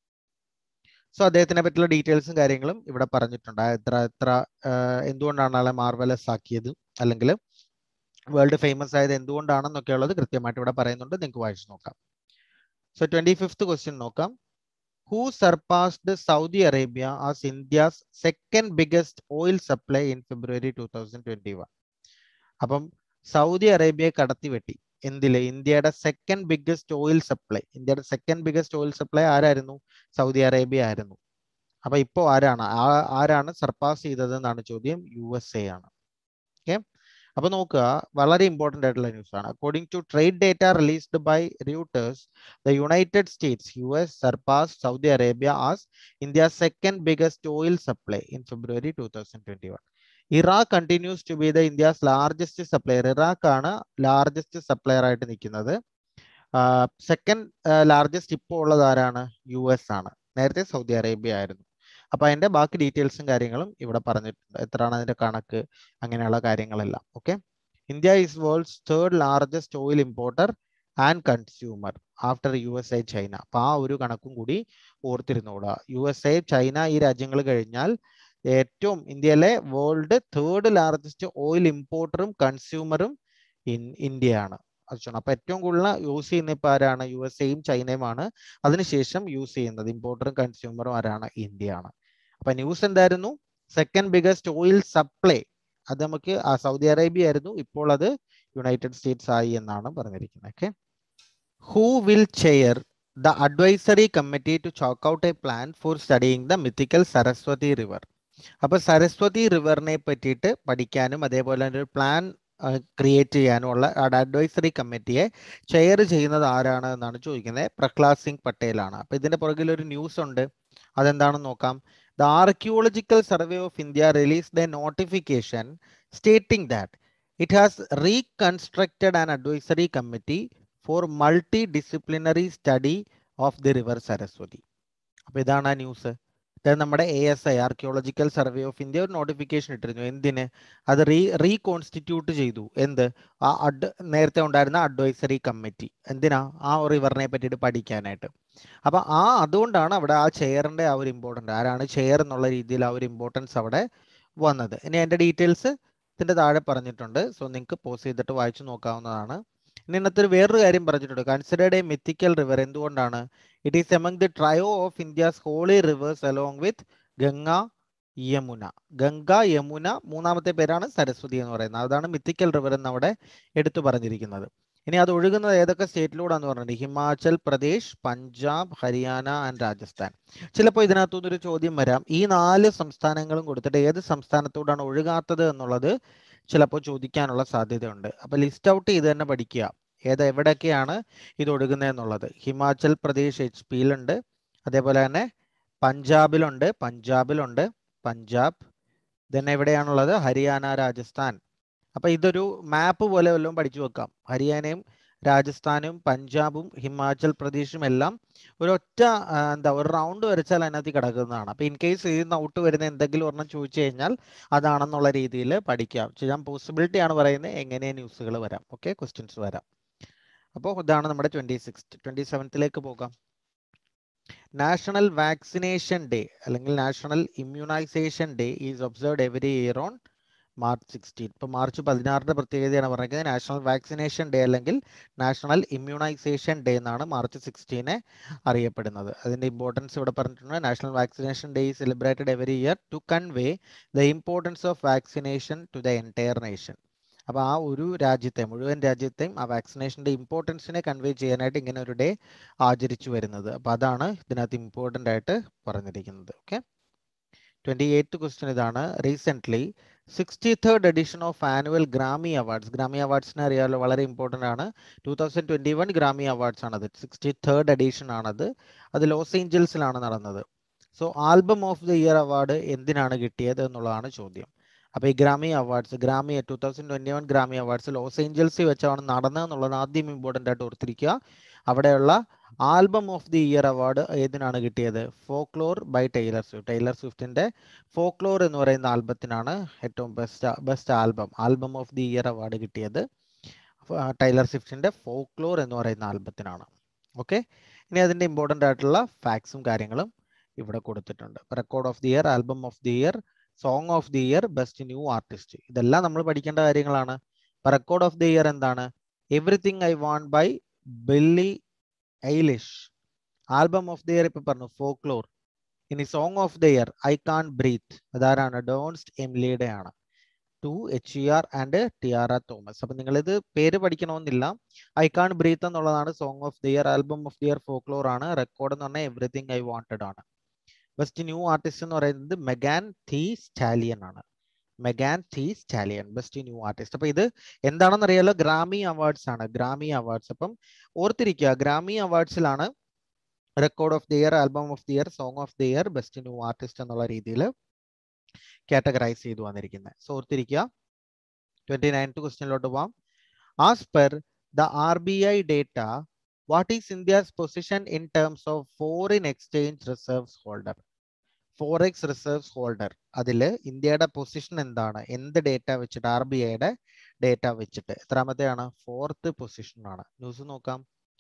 സോ അദ്ദേഹത്തിനെ പറ്റിയുള്ള ഡീറ്റെയിൽസും കാര്യങ്ങളും ഇവിടെ പറഞ്ഞിട്ടുണ്ട് എത്ര എത്ര എന്തുകൊണ്ടാണ് ആളെ മാർവലസ് ആക്കിയത് അല്ലെങ്കിൽ വേൾഡ് ഫേമസ് ആയത് എന്തുകൊണ്ടാണെന്നൊക്കെ ഉള്ളത് കൃത്യമായിട്ട് ഇവിടെ പറയുന്നുണ്ട് നിങ്ങൾക്ക് വായിച്ചു നോക്കാം സോ ട്വന്റി ഫിഫ്ത്ത് ക്വസ്റ്റ്യൻ നോക്കാം who surpassed Saudi Arabia as India's second biggest oil supply in February two thousand twenty one അപ്പം സൗദി അറേബ്യയെ കടത്തിവെട്ടി എന്തില് ഇന്ത്യയുടെ സെക്കൻഡ് ബിഗ്ഗസ്റ്റ് ഓയിൽ സപ്ലൈ ഇന്ത്യയുടെ സെക്കൻഡ് ബിഗ്ഗസ്റ്റ് ഓയിൽ സപ്ലൈ ആരായിരുന്നു സൗദി അറേബ്യ ആയിരുന്നു അപ്പൊ ഇപ്പോൾ ആരാണ് ആരാണ് സർപ്പാസ് ചെയ്തത് എന്നാണ് ചോദ്യം യു എസ് എ ആണ് ഓക്കെ അപ്പൊ നോക്കുക വളരെ ഇമ്പോർട്ടന്റ് ആയിട്ടുള്ള ന്യൂസ് ആണ് according to trade data released by റൂട്ടേഴ്സ് the United States U S surpass Saudi Arabia as India second biggest oil supply in February two thousand twenty one Iraq continues to be the India's largest supplier Iraq ആണ് largest supplier ആയിട്ട് നിൽക്കുന്നത് second largest ഇപ്പോൾ ഉള്ളത് ആരാണ് U S ആണ് നേരത്തെ Saudi Arabia ആയിരുന്നു അപ്പൊ അതിന്റെ ബാക്കി ഡീറ്റെയിൽസും കാര്യങ്ങളും ഇവിടെ പറഞ്ഞിട്ടുണ്ട് എത്രയാണ് അതിന്റെ കണക്ക് അങ്ങനെയുള്ള കാര്യങ്ങളെല്ലാം okay India is world's third largest oil importer and consumer after U S A China അപ്പൊ ആ ഒരു കണക്കും കൂടി ഓർത്തിരുന്നോളുക യു എസ് എ ചൈന ഈ രാജ്യങ്ങൾ കഴിഞ്ഞാൽ ഏറ്റവും ഇന്ത്യയിലെ വേൾഡ് തേർഡ് ലാർജസ്റ്റ് ഓയിൽ ഇമ്പോർട്ടറും കൺസ്യൂമറും ഇൻ ഇന്ത്യയാണ് അപ്പൊ ഏറ്റവും കൂടുതൽ യൂസ് ചെയ്യുന്ന ഇപ്പൊ ആരാണ് യു എസ് എയും ചൈനയുമാണ് അതിനുശേഷം യൂസ് ചെയ്യുന്നത് ഇമ്പോർട്ടറും കൺസ്യൂമറും ആരാണ് ഇന്ത്യയാണ് അപ്പൊ ന്യൂസ് എന്തായിരുന്നു സെക്കൻഡ് ബിഗസ്റ്റ് ഓയിൽ സപ്ലൈ അത് നമുക്ക് സൗദി അറേബ്യ ആയിരുന്നു ഇപ്പോൾ അത് യുണൈറ്റഡ് സ്റ്റേറ്റ്സ് ആയി എന്നാണ് പറഞ്ഞിരിക്കുന്നത് okay who will chair the advisory committee to chalk out a plan for studying the mythical Saraswati river അപ്പൊ സരസ്വതി റിവറിനെ പറ്റിയിട്ട് പഠിക്കാനും അതേപോലെ ഒരു പ്ലാൻ ക്രിയേറ്റ് ചെയ്യാനുമുള്ള അഡ്വൈസറി കമ്മിറ്റിയെ ചെയർ ചെയ്യുന്നത് ആരാണ് എന്നാണ് ചോദിക്കുന്നത് പ്രഹ്ലാദ് സിംഗ് പട്ടേലാണ് അപ്പൊ ഇതിന്റെ പുറകിൽ ഒരു ന്യൂസ് ഉണ്ട് അതെന്താണെന്ന് നോക്കാം the archaeological survey of India released a notification stating that it has reconstructed an advisory committee for multidisciplinary study of the river Saraswati അപ്പൊ ഇതാണ് ആ ന്യൂസ് നമ്മുടെ A S I archaeological survey of India ഒരു notification ഇട്ടിരുന്നു എന്തിന് അത് re reconstitute ചെയ്തു എന്ത് ആ അഡ് നേരത്തെ ഉണ്ടായിരുന്ന അഡ്വൈസറി കമ്മിറ്റി എന്തിനാ ആ റിവറിനെ പറ്റിയിട്ട് പഠിക്കാനായിട്ട് അപ്പൊ ആ അതുകൊണ്ടാണ് അവിടെ ആ ചെയറിന്റെ ആ ഒരു ഇമ്പോർട്ടൻ്റ് ആരാണ് ചെയർ എന്നുള്ള രീതിയിൽ ആ ഒരു ഇമ്പോർട്ടൻസ് അവിടെ വന്നത് ഇനി അതിന്റെ ഡീറ്റെയിൽസ് ഇതിന്റെ താഴെ പറഞ്ഞിട്ടുണ്ട് സോ നിങ്ങൾക്ക് പോസ് ചെയ്തിട്ട് വായിച്ചു നോക്കാവുന്നതാണ് ഇനി ഇന്നത്തെ ഒരു വേറൊരു കാര്യം പറഞ്ഞിട്ടുണ്ട് കൺസിഡേർഡ് എ മിത്തിക്കൽ റിവർ എന്തുകൊണ്ടാണ് it is among the trio of India's holy rivers along with Ganga Yamuna Ganga Yamuna മൂന്നാമത്തെ പേരാണ് സരസ്വതി എന്ന് പറയുന്നത് അതാണ് മിത്തിക്കൽ റിവർ എന്ന് അവിടെ എടുത്തു പറഞ്ഞിരിക്കുന്നത് ഇനി അത് ഒഴുകുന്നത് ഏതൊക്കെ സ്റ്റേറ്റിലൂടെന്ന് പറഞ്ഞിട്ട് ഹിമാചൽ പ്രദേശ് പഞ്ചാബ് ഹരിയാന ആൻഡ് രാജസ്ഥാൻ ചിലപ്പോൾ ഇതിനകത്തുനിന്ന് ഒരു ചോദ്യം വരാം ഈ നാല് സംസ്ഥാനങ്ങളും കൊടുത്തിട്ട് ഏത് സംസ്ഥാനത്തോടാണ് ഒഴുകാത്തത് എന്നുള്ളത് ചിലപ്പോൾ ചോദിക്കാനുള്ള സാധ്യതയുണ്ട് അപ്പൊ ലിസ്റ്റ് ഔട്ട് ചെയ്ത് തന്നെ പഠിക്കുക ഏത് എവിടെയൊക്കെയാണ് ഇത് ഒഴുകുന്നത് എന്നുള്ളത് ഹിമാചൽ പ്രദേശ് എച്ച് പിയിലുണ്ട് അതേപോലെ തന്നെ പഞ്ചാബിലുണ്ട് പഞ്ചാബിലുണ്ട് പഞ്ചാബ് ദെൻ എവിടെയാണുള്ളത് ഹരിയാന രാജസ്ഥാൻ അപ്പൊ ഇതൊരു മാപ്പ് പോലെ വല്ലതും പഠിച്ചു വെക്കാം ഹരിയാനയും രാജസ്ഥാനും പഞ്ചാബും ഹിമാചൽ പ്രദേശും എല്ലാം ഒരൊറ്റ ആ, എന്താ ഒരു റൗണ്ട് വരച്ചാൽ അതിനകത്ത് കിടക്കുന്നതാണ് അപ്പോൾ ഇൻ കേസ് ഇതിൽ ഔട്ട് വരുന്ന എന്തെങ്കിലും ഒരെണ്ണം ചോദിച്ചു കഴിഞ്ഞാൽ അതാണെന്നുള്ള രീതിയിൽ പഠിക്കാം ചെയ്യാൻ പോസിബിലിറ്റി ആണ് പറയുന്നത് എങ്ങനെ ന്യൂസുകൾ വരാം ഓക്കെ ക്വസ്റ്റ്യൻസ് വരാം അപ്പോൾ ഇതാണ് നമ്മുടെ ട്വൻറ്റി സിക്സ് ട്വൻറ്റി സെവൻത്തിലേക്ക് പോകാം നാഷണൽ വാക്സിനേഷൻ ഡേ അല്ലെങ്കിൽ national immunisation day is observed every year on March sixteen ഇപ്പോൾ മാർച്ച് പതിനാറിൻ്റെ പ്രത്യേകതയാണ് പറയുന്നത് നാഷണൽ വാക്സിനേഷൻ ഡേ അല്ലെങ്കിൽ നാഷണൽ ഇമ്മ്യൂണൈസേഷൻ ഡേ എന്നാണ് മാർച്ച് സിക്സ്റ്റീനെ അറിയപ്പെടുന്നത് അതിൻ്റെ ഇമ്പോർട്ടൻസ് ഇവിടെ പറഞ്ഞിട്ടുണ്ട് national vaccination day celebrated every year to convey the importance of vaccination to the entire nation അപ്പോൾ ആ ഒരു രാജ്യത്തെ മുഴുവൻ രാജ്യത്തെയും ആ വാക്സിനേഷൻ്റെ ഇമ്പോർട്ടൻസിനെ കൺവേ ചെയ്യാനായിട്ട് ഇങ്ങനെ ഒരു ഡേ ആചരിച്ചു വരുന്നത് അപ്പോൾ അതാണ് ഇതിനകത്ത് ഇമ്പോർട്ടൻ്റ് ആയിട്ട് പറഞ്ഞിരിക്കുന്നത് ഓക്കെ ട്വൻറ്റി എയ്ത്ത് ക്വസ്റ്റ്യൻ ഇതാണ് recently sixty third edition of annual Grammy awards Grammy അവാർഡ്സിനെ അറിയാമല്ലോ വളരെ ഇമ്പോർട്ടൻ്റ് ആണ് two thousand twenty one Grammy awards ആണത് സിക്സ്റ്റി തേർഡ് എഡിഷൻ ആണത് അത് ലോസ് ഏഞ്ചൽസിലാണ് നടന്നത് so album of the year award എന്തിനാണ് കിട്ടിയത് എന്നുള്ളതാണ് ചോദ്യം അപ്പോൾ ഈ Grammy awards Grammy two thousand twenty one Grammy awards Los ഏഞ്ചൽസിൽ വെച്ചാണ് നടന്നതെന്നുള്ളത് ആദ്യം ഇമ്പോർട്ടൻ്റ് ആയിട്ട് ഓർത്തിരിക്കുക അവിടെയുള്ള album of the year award ഏതിനാണ് കിട്ടിയത് folklore by Taylor Swift Taylor സ്വിഫ്റ്റിന്റെ ഫോക്ലോർ എന്ന് പറയുന്ന ആൽബത്തിനാണ് ഏറ്റവും best best album album of the year award കിട്ടിയത് ടൈലർ സ്വിഫ്റ്റിന്റെ ഫോക്ലോർ എന്ന് പറയുന്ന ആൽബത്തിനാണ് ഓക്കെ ഇനി അതിന്റെ ഇമ്പോർട്ടൻ്റ് ആയിട്ടുള്ള ഫാക്ട്സും കാര്യങ്ങളും ഇവിടെ കൊടുത്തിട്ടുണ്ട് record of the year album of the year song of the year best new artist ഇതെല്ലാം നമ്മൾ പഠിക്കേണ്ട കാര്യങ്ങളാണ് റെക്കോർഡ് ഓഫ് ദി ഇയർ എന്താണ് everything I want by Billie Eilish album of the year ഇപ്പൊ പറഞ്ഞു ഫോക്ലോർ ഇനി song of the year I can't breathe അതാരാണ് Dernst എംലിയുടെ ആണ് to H E R and Tiara Thomas അപ്പൊ നിങ്ങൾ ഇത് പേര് പഠിക്കണമെന്നില്ല ഐ കാൺ ബ്രീത്ത് എന്നുള്ളതാണ് song of the year album of the year folklore ആണ് റെക്കോർഡ് എന്ന് പറഞ്ഞാൽ എവറിത്തിങ് ഐ വാണ്ടഡ് ആണ് ബെസ്റ്റ് ന്യൂ ആർട്ടിസ്റ്റ് എന്ന് പറയുന്നത് മെഗാൻ തീ സ്റ്റാലിയൻ ആണ് മെഗാൻ തീ സ്റ്റാലിയൻ ബെസ്റ്റ് ന്യൂ ആർട്ടിസ്റ്റ് അപ്പൊ ഇത് എന്താണെന്ന് അറിയാലോ ഗ്രാമി അവാർഡ്സ് ആണ് ഗ്രാമി അവാർഡ്സ് അപ്പം ഓർത്തിരിക്കുക ഗ്രാമി അവാർഡ്സിലാണ് record of the year album of the year song of the year best new artist എന്നുള്ള രീതിയിൽ കാറ്റഗറൈസ് ചെയ്തു വന്നിരിക്കുന്നത് സോ ഓർത്തിരിക്കുക ട്വന്റി നയൻത്ത് ക്വസ്റ്റ്യനിലോട്ട് പോവാം as per the R B I data what is India's position in terms of foreign exchange reserves holder forex reserves holder അതിൽ ഇന്ത്യയുടെ position എന്താണ് എന്ത് ഡേറ്റ വെച്ചിട്ട് ആർ ബി ഐയുടെ ഡേറ്റ വെച്ചിട്ട് എത്രാമത്തെയാണ് ഫോർത്ത് പൊസിഷൻ ആണ് ന്യൂസ് നോക്കാം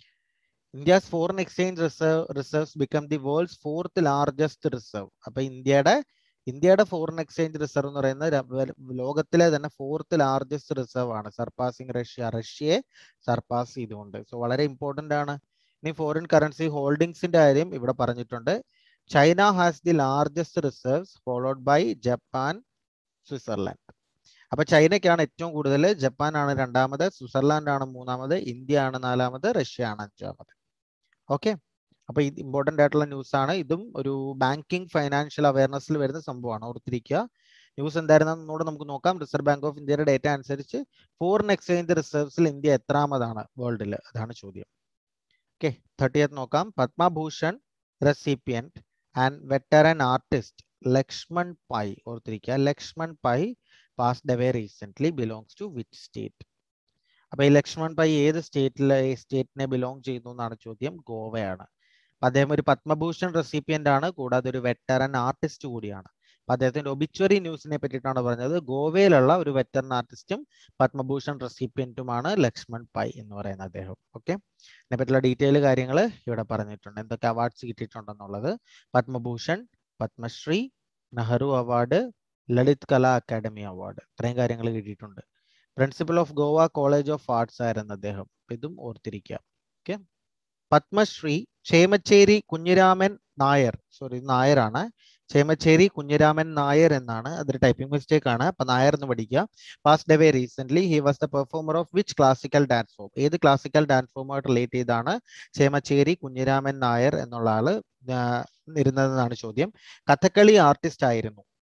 India's foreign exchange reserve reserves become the world's fourth largest reserve അപ്പൊ ഇന്ത്യയുടെ ഇന്ത്യയുടെ ഫോറിൻ എക്സ്ചേഞ്ച് റിസർവ് എന്ന് പറയുന്നത് ലോകത്തിലെ തന്നെ ഫോർത്ത് ലാർജസ്റ്റ് റിസർവ് ആണ് സർപ്പാസിങ് റഷ്യ റഷ്യയെ സർപ്പാസ് ചെയ്തുകൊണ്ട് സോ വളരെ ഇമ്പോർട്ടന്റ് ആണ് ഇനി ഫോറിൻ കറൻസി ഹോൾഡിങ്സിന്റെ കാര്യം ഇവിടെ പറഞ്ഞിട്ടുണ്ട് China has the largest reserves followed by Japan Switzerland അപ്പൊ ചൈനയ്ക്കാണ് ഏറ്റവും കൂടുതൽ ജപ്പാൻ ആണ് രണ്ടാമത് സ്വിറ്റ്സർലാൻഡ് ആണ് മൂന്നാമത് ഇന്ത്യ ആണ് നാലാമത് റഷ്യ ആണ് അഞ്ചാമത് ഓക്കെ അപ്പൊ ഇത് ഇമ്പോർട്ടന്റ് ആയിട്ടുള്ള ന്യൂസ് ആണ് ഇതും ഒരു ബാങ്കിങ് ഫൈനാൻഷ്യൽ അവയർനെസ്സിൽ വരുന്ന സംഭവമാണ് ഓർത്തിരിക്കുക ന്യൂസ് എന്തായിരുന്നൂടെ നമുക്ക് നോക്കാം റിസർവ് ബാങ്ക് ഓഫ് ഇന്ത്യയുടെ ഡേറ്റ അനുസരിച്ച് ഫോറിൻ എക്സ്ചേഞ്ച് റിസർവ്സിൽ ഇന്ത്യ എത്രാമതാണ് വേൾഡിൽ അതാണ് ചോദ്യം ഓക്കെ തേർട്ടിയത്ത് നോക്കാം Padma Bhushan recipient and veteran artist Laxman Pai ഓർത്തിരിക്കുക Laxman Pai passed away recent belongs to which state അപ്പൊ ഈ ലക്ഷ്മൺ പൈ ഏത് സ്റ്റേറ്റിലെ സ്റ്റേറ്റിനെ ബിലോങ് ചെയ്യുന്നു എന്നാണ് ചോദ്യം ഗോവയാണ് അപ്പൊ അദ്ദേഹം ഒരു പത്മഭൂഷൺ റെസിപ്പിയന്റ് ആണ് കൂടാതെ ഒരു വെറ്ററൻ ആർട്ടിസ്റ്റ് കൂടിയാണ് അപ്പൊ അദ്ദേഹത്തിന്റെ ഒബിച്വറി ന്യൂസിനെ പറ്റിയിട്ടാണ് പറഞ്ഞത് ഗോവയിലുള്ള ഒരു വെറ്ററൻ ആർട്ടിസ്റ്റും പത്മഭൂഷൺ റെസിപ്പിയന്റുമാണ് ലക്ഷ്മൺ പൈ എന്ന് പറയുന്ന അദ്ദേഹം ഓക്കെ ഇതിനെ പറ്റിയുള്ള ഡീറ്റെയിൽ കാര്യങ്ങൾ ഇവിടെ പറഞ്ഞിട്ടുണ്ട് എന്തൊക്കെ അവാർഡ്സ് കിട്ടിയിട്ടുണ്ടെന്നുള്ളത് Padma Bhushan Padma Shri Nehru award Lalit Kala academy award ഇത്രയും കാര്യങ്ങൾ കിട്ടിയിട്ടുണ്ട് principal of Goa college of arts ആയിരുന്നു അദ്ദേഹം ഇതും ഓർത്തിരിക്കുക ഓക്കെ പത്മശ്രീ ചേമച്ചേരി കുഞ്ഞിരാമൻ നായർ സോറി നായരാണ് ചേമച്ചേരി കുഞ്ഞിരാമൻ നായർ എന്നാണ് അതൊരു ടൈപ്പിംഗ് മിസ്റ്റേക്ക് ആണ് അപ്പൊ നായർ എന്ന് പഠിക്കുക passed away recent he was the performer of which classical dance form ഏത് ക്ലാസിക്കൽ ഡാൻസ് ഫോമുമായിട്ട് റിലേറ്റ് ചെയ്താണ് ചേമച്ചേരി കുഞ്ഞിരാമൻ നായർ എന്നുള്ള ആള് ഇരുന്നതെന്നാണ് ചോദ്യം കഥകളി ആർട്ടിസ്റ്റ് ആയിരുന്നു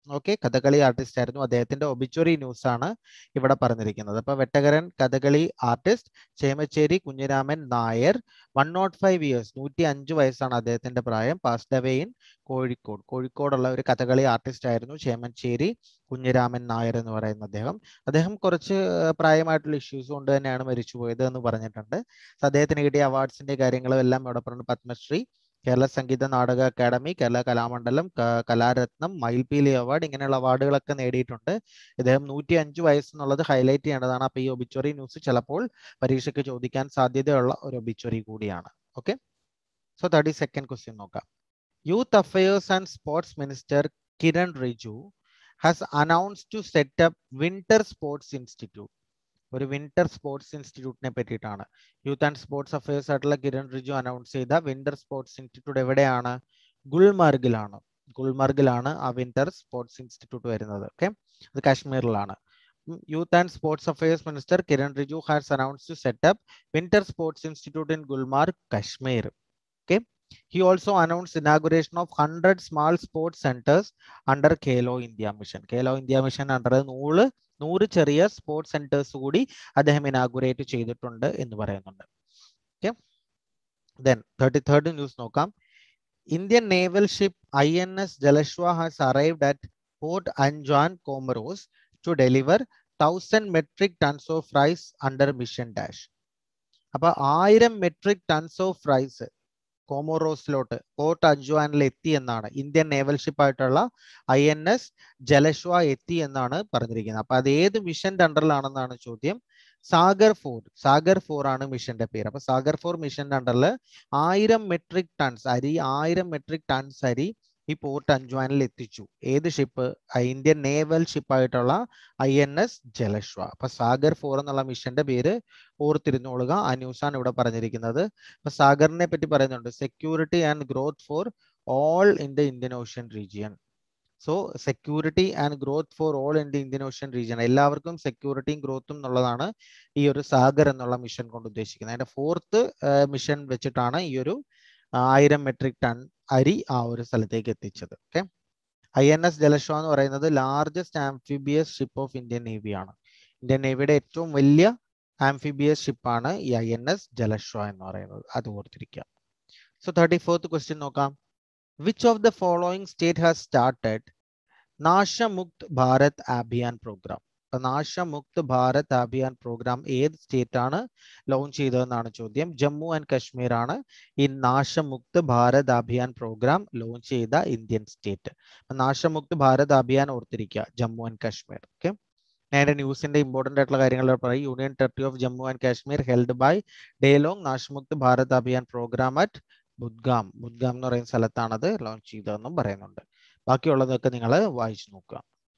ഓക്കെ കഥകളി ആർട്ടിസ്റ്റ് ആയിരുന്നു അദ്ദേഹത്തിന്റെ ഒബിച്വറി ന്യൂസ് ആണ് ഇവിടെ പറഞ്ഞിരിക്കുന്നത് അപ്പൊ veteran Kathakali artist Chemancheri Kunhiraman Nair one nought five years നൂറ്റി അഞ്ച് വയസ്സാണ് അദ്ദേഹത്തിന്റെ പ്രായം പാസ്ഡ് അവേ ഇൻ കോഴിക്കോട് കോഴിക്കോടുള്ള ഒരു കഥകളി ആർട്ടിസ്റ്റ് ആയിരുന്നു ചേമച്ചേരി കുഞ്ഞിരാമൻ നായർ എന്ന് പറയുന്ന അദ്ദേഹം അദ്ദേഹം കുറച്ച് പ്രായമായിട്ടുള്ള ഇഷ്യൂസ് കൊണ്ട് തന്നെയാണ് മരിച്ചുപോയത് എന്ന് പറഞ്ഞിട്ടുണ്ട് അദ്ദേഹത്തിന് കിട്ടിയ അവാർഡ്സിന്റെ കാര്യങ്ങളും എല്ലാം ഇവിടെ പറഞ്ഞു പത്മശ്രീ കേരള സംഗീത നാടക അക്കാദമി കേരള കലാമണ്ഡലം കലാരത്നം മയിൽപീലി അവാർഡ് ഇങ്ങനെയുള്ള അവാർഡുകളൊക്കെ നേടിയിട്ടുണ്ട് ഇദ്ദേഹം നൂറ്റി അഞ്ച് വയസ്സെന്നുള്ളത് ഹൈലൈറ്റ് ചെയ്യേണ്ടതാണ് അപ്പൊ ഈ ഒബിച്വറി ന്യൂസ് ചിലപ്പോൾ പരീക്ഷയ്ക്ക് ചോദിക്കാൻ സാധ്യതയുള്ള ഒരു ഒബിച്വറി കൂടിയാണ് okay so thirty second question നോക്കാം youth affairs and sports minister Kiren Rijiju has announce to set up winter sports institute ഒരു വിന്റർ സ്പോർട്സ് ഇൻസ്റ്റിറ്റ്യൂട്ടിനെ പറ്റിയിട്ടാണ് യൂത്ത് ആൻഡ് സ്പോർട്സ് അഫയേഴ്സ് ആയിട്ടുള്ള കിരൺ റിജു അനൗൺസ് ചെയ്ത വിന്റർ സ്പോർട്സ് ഇൻസ്റ്റിറ്റ്യൂട്ട് എവിടെയാണ് ഗുൽമാർഗിലാണ് ഗുൽമാർഗിലാണ് ആ വിന്റർ സ്പോർട്സ് ഇൻസ്റ്റിറ്റ്യൂട്ട് വരുന്നത് ഓക്കെ അത് കാശ്മീരിലാണ് youth and sports affairs minister Kiren Rijiju has announce to set up winter sports institute in Gulmarg Kashmir okay He also announced inauguration of 100 small sports centers under Khelo India Mission. Khelo India Mission under നൂറ് നൂറ് ചെറിയ sports centres കൂടി അദ്ദേഹം inaugurate ചെയ്തിട്ടുണ്ട് എന്ന് പറയുന്നുണ്ട് okay then thirty third news നോക്കാം Indian naval ship I N S Jalashwa has arrived at port Anjouan Comoros to deliver thousand metric tons of rice under mission dash അപ്പൊ ആയിരം മെട്രിക് ടൺസ് ഓഫ് റൈസ് കോമോറോസിലോട്ട് port അജ്വാനിൽ എത്തി എന്നാണ് Indian naval ship ആയിട്ടുള്ള I N S Jalashwa എത്തി എന്നാണ് പറഞ്ഞിരിക്കുന്നത് അപ്പൊ അത് ഏത് മിഷന്റെ അണ്ടറിലാണെന്നാണ് ചോദ്യം സാഗർ ഫോർ സാഗർ ഫോർ ആണ് മിഷന്റെ പേര് അപ്പൊ സാഗർ ഫോർ മിഷന്റെ അണ്ടറിൽ ആയിരം മെട്രിക് ടൺസ് അരി ആയിരം മെട്രിക് ടൺസ് അരി ഈ പോർട്ട് അഞ്ച്വാനിൽ എത്തിച്ചു ഏത് ഷിപ്പ് ഇന്ത്യൻ നേവൽ ഷിപ്പ് ആയിട്ടുള്ള ഐ എൻ എസ് ജലശ്വ അപ്പൊ സാഗർ ഫോർ എന്നുള്ള മിഷന്റെ പേര് ഓർത്തിരുന്നോളുക ആ ന്യൂസാണ് ഇവിടെ പറഞ്ഞിരിക്കുന്നത് അപ്പൊ സാഗറിനെ പറ്റി പറയുന്നുണ്ട് security and growth for all in the Indian ocean region so security and growth for all in the Indian ocean region എല്ലാവർക്കും സെക്യൂരിറ്റിയും ഗ്രോത്തും എന്നുള്ളതാണ് ഈ ഒരു സാഗർ എന്നുള്ള മിഷൻ കൊണ്ട് ഉദ്ദേശിക്കുന്നത് അതിന്റെ ഫോർത്ത് മിഷൻ വെച്ചിട്ടാണ് ഈ ഒരു ആയിരം മെട്രിക് ടൺ അരി ആ ഒരു സ്ഥലത്തേക്ക് എത്തിച്ചത് okay I N S Jalashwa എന്ന് പറയുന്നത് largest amphibious ship of Indian navy ആണ് ഇന്ത്യൻ നേവിയുടെ ഏറ്റവും വലിയ ആംഫിബിയസ് ഷിപ്പാണ് ഈ ഐ എൻ എസ് ജലശ്വ എന്ന് പറയുന്നത് അത് ഓർത്തിരിക്കുക സോ തേർട്ടി ഫോർത്ത് ക്വസ്റ്റ്യൻ നോക്കാം which of the following state has started Nashamukt Bharat Abhiyan programme അപ്പൊ നാശമുക്ത് ഭാരത് അഭിയാൻ പ്രോഗ്രാം ഏത് സ്റ്റേറ്റ് ആണ് ലോഞ്ച് ചെയ്തതെന്നാണ് ചോദ്യം ജമ്മു ആൻഡ് കാശ്മീർ ആണ് ഈ നാശമുക്ത് ഭാരത് അഭിയാൻ പ്രോഗ്രാം ലോഞ്ച് ചെയ്ത ഇന്ത്യൻ സ്റ്റേറ്റ് നാശമുക്ത് ഭാരത് അഭിയാൻ ഓർത്തിരിക്കുക ജമ്മു ആൻഡ് കാശ്മീർ ഓക്കെ നേരെ ന്യൂസിന്റെ ഇമ്പോർട്ടന്റ് ആയിട്ടുള്ള കാര്യങ്ങൾ പറയും union territory of Jammu and Kashmir held by daylong Nasha Mukt Bharat Abhiyan programme at Budgam Budgam എന്ന് പറയുന്ന സ്ഥലത്താണത് ലോഞ്ച് ചെയ്തതെന്നും പറയുന്നുണ്ട് ബാക്കിയുള്ളതൊക്കെ നിങ്ങൾ വായിച്ചു നോക്കുക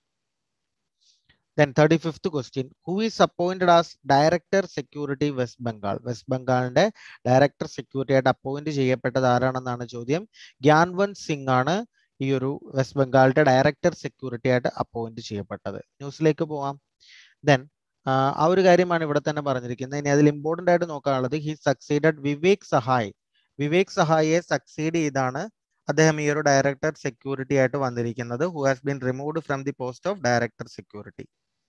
Then 35th question, who is appointed as Director Security West Bengal? West ബംഗാളിന്റെ ഡയറക്ടർ സെക്യൂരിറ്റി ആയിട്ട് അപ്പോയിന്റ് ചെയ്യപ്പെട്ടത് ആരാണെന്നാണ് ചോദ്യം ഗ്യാൻവന്ത് സിംഗ് ആണ് ഈ ഒരു വെസ്റ്റ് ബംഗാളിന്റെ ഡയറക്ടർ സെക്യൂരിറ്റി ആയിട്ട് അപ്പോയിന്റ് ചെയ്യപ്പെട്ടത് ന്യൂസിലേക്ക് പോവാം ദെൻ ആ ഒരു കാര്യമാണ് ഇവിടെ തന്നെ പറഞ്ഞിരിക്കുന്നത് ഇനി അതിൽ ഇമ്പോർട്ടന്റ് ആയിട്ട് നോക്കാനുള്ളത് ഹി സക്സീഡഡ് വിവേക് സഹായ് വിവേക് സഹായിയെ സക്സീഡ് ചെയ്താണ് അദ്ദേഹം ഈ ഒരു ഡയറക്ടർ സെക്യൂരിറ്റി ആയിട്ട് വന്നിരിക്കുന്നത് who has been removed from the post of director security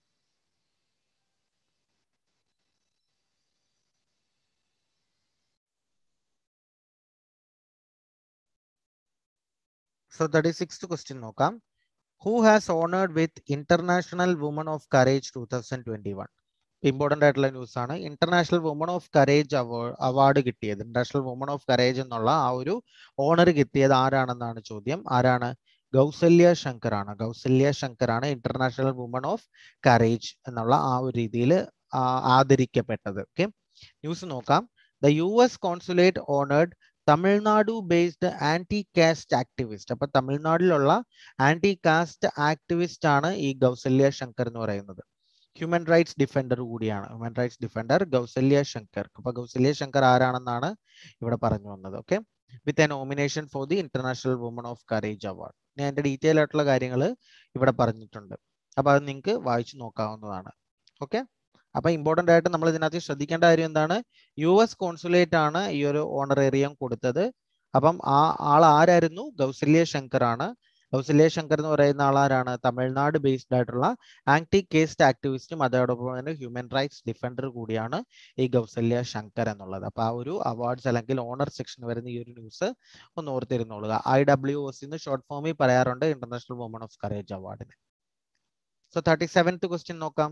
so thirty six question നോക്കാം who has honoured with international woman of courage two thousand twenty one important ആയിട്ടുള്ള news ആണ് international woman of courage award കിട്ടിയത് international woman of courage എന്നുള്ള ആ ഒരു owner കിട്ടിയത് ആരാണെന്നാണ് ചോദ്യം ആരാണ് ഗൗസല്യ ശങ്കർ ആണ് ഗൗസല്യ ശങ്കർ ആണ് ഇന്റർനാഷണൽ വുമൺ ഓഫ് കറേജ് എന്നുള്ള ആ ഒരു രീതിയിൽ ആദരിക്കപ്പെട്ടത് ഓക്കെ ന്യൂസ് നോക്കാം the U S consulate honoured Tamil Nadu based anti caste activist അപ്പൊ തമിഴ്നാട്ടിലുള്ള ആന്റി കാസ്റ്റ് ആക്ടിവിസ്റ്റ് ആണ് ഈ ഗൗസല്യ ശങ്കർ എന്ന് പറയുന്നത് ഹ്യൂമൻ റൈറ്റ്സ് ഡിഫൻഡർ കൂടിയാണ് human rights defender Kausalya Shankar അപ്പൊ ഗൗസല്യ ശങ്കർ ആരാണെന്നാണ് ഇവിടെ പറഞ്ഞു വന്നത് okay with a nomination for the international woman of courage award ഞാൻ അതിന്റെ ഡീറ്റെയിൽ ആയിട്ടുള്ള കാര്യങ്ങൾ ഇവിടെ പറഞ്ഞിട്ടുണ്ട് അപ്പൊ അത് നിങ്ങൾക്ക് വായിച്ചു നോക്കാവുന്നതാണ് ഓക്കെ അപ്പൊ ഇമ്പോർട്ടന്റ് ആയിട്ട് നമ്മൾ ഇതിനകത്ത് ശ്രദ്ധിക്കേണ്ട കാര്യം എന്താണ് യു എസ് കോൺസുലേറ്റ് ആണ് ഈ ഒരു ഓണറേറിയം കൊടുത്തത് അപ്പം ആ ആൾ ആരായിരുന്നു ഗൗസല്യ ശങ്കർ ആണ് കൗസല്യ ശങ്കർ എന്ന് പറയുന്ന ആളാരാണ് തമിഴ്നാട് ബേസ്ഡ് ആയിട്ടുള്ള ആന്റി കേസ്റ്റ് ആക്ടിവിസ്റ്റും അതോടൊപ്പം തന്നെ ഹ്യൂമൻ റൈറ്റ്സ് ഡിഫൻഡർ കൂടിയാണ് ഈ കൗസല്യ ശങ്കർ എന്നുള്ളത് അപ്പൊ ആ ഒരു അവാർഡ്സ് അല്ലെങ്കിൽ ഓണർ സെക്ഷൻ വരുന്ന ഈ ഒരു ന്യൂസ് ഒന്ന് ഓർത്തിരുന്നോളുക ഐ ഡബ്ല്യു ഒസ് എന്ന് ഷോർട്ട് ഫോമിൽ പറയാറുണ്ട് ഇന്റർനാഷണൽ വുമൺ ഓഫ് കറേജ് അവാർഡിന് സോ തേർട്ടി സെവൻത്ത് ക്വസ്റ്റ്യൻ നോക്കാം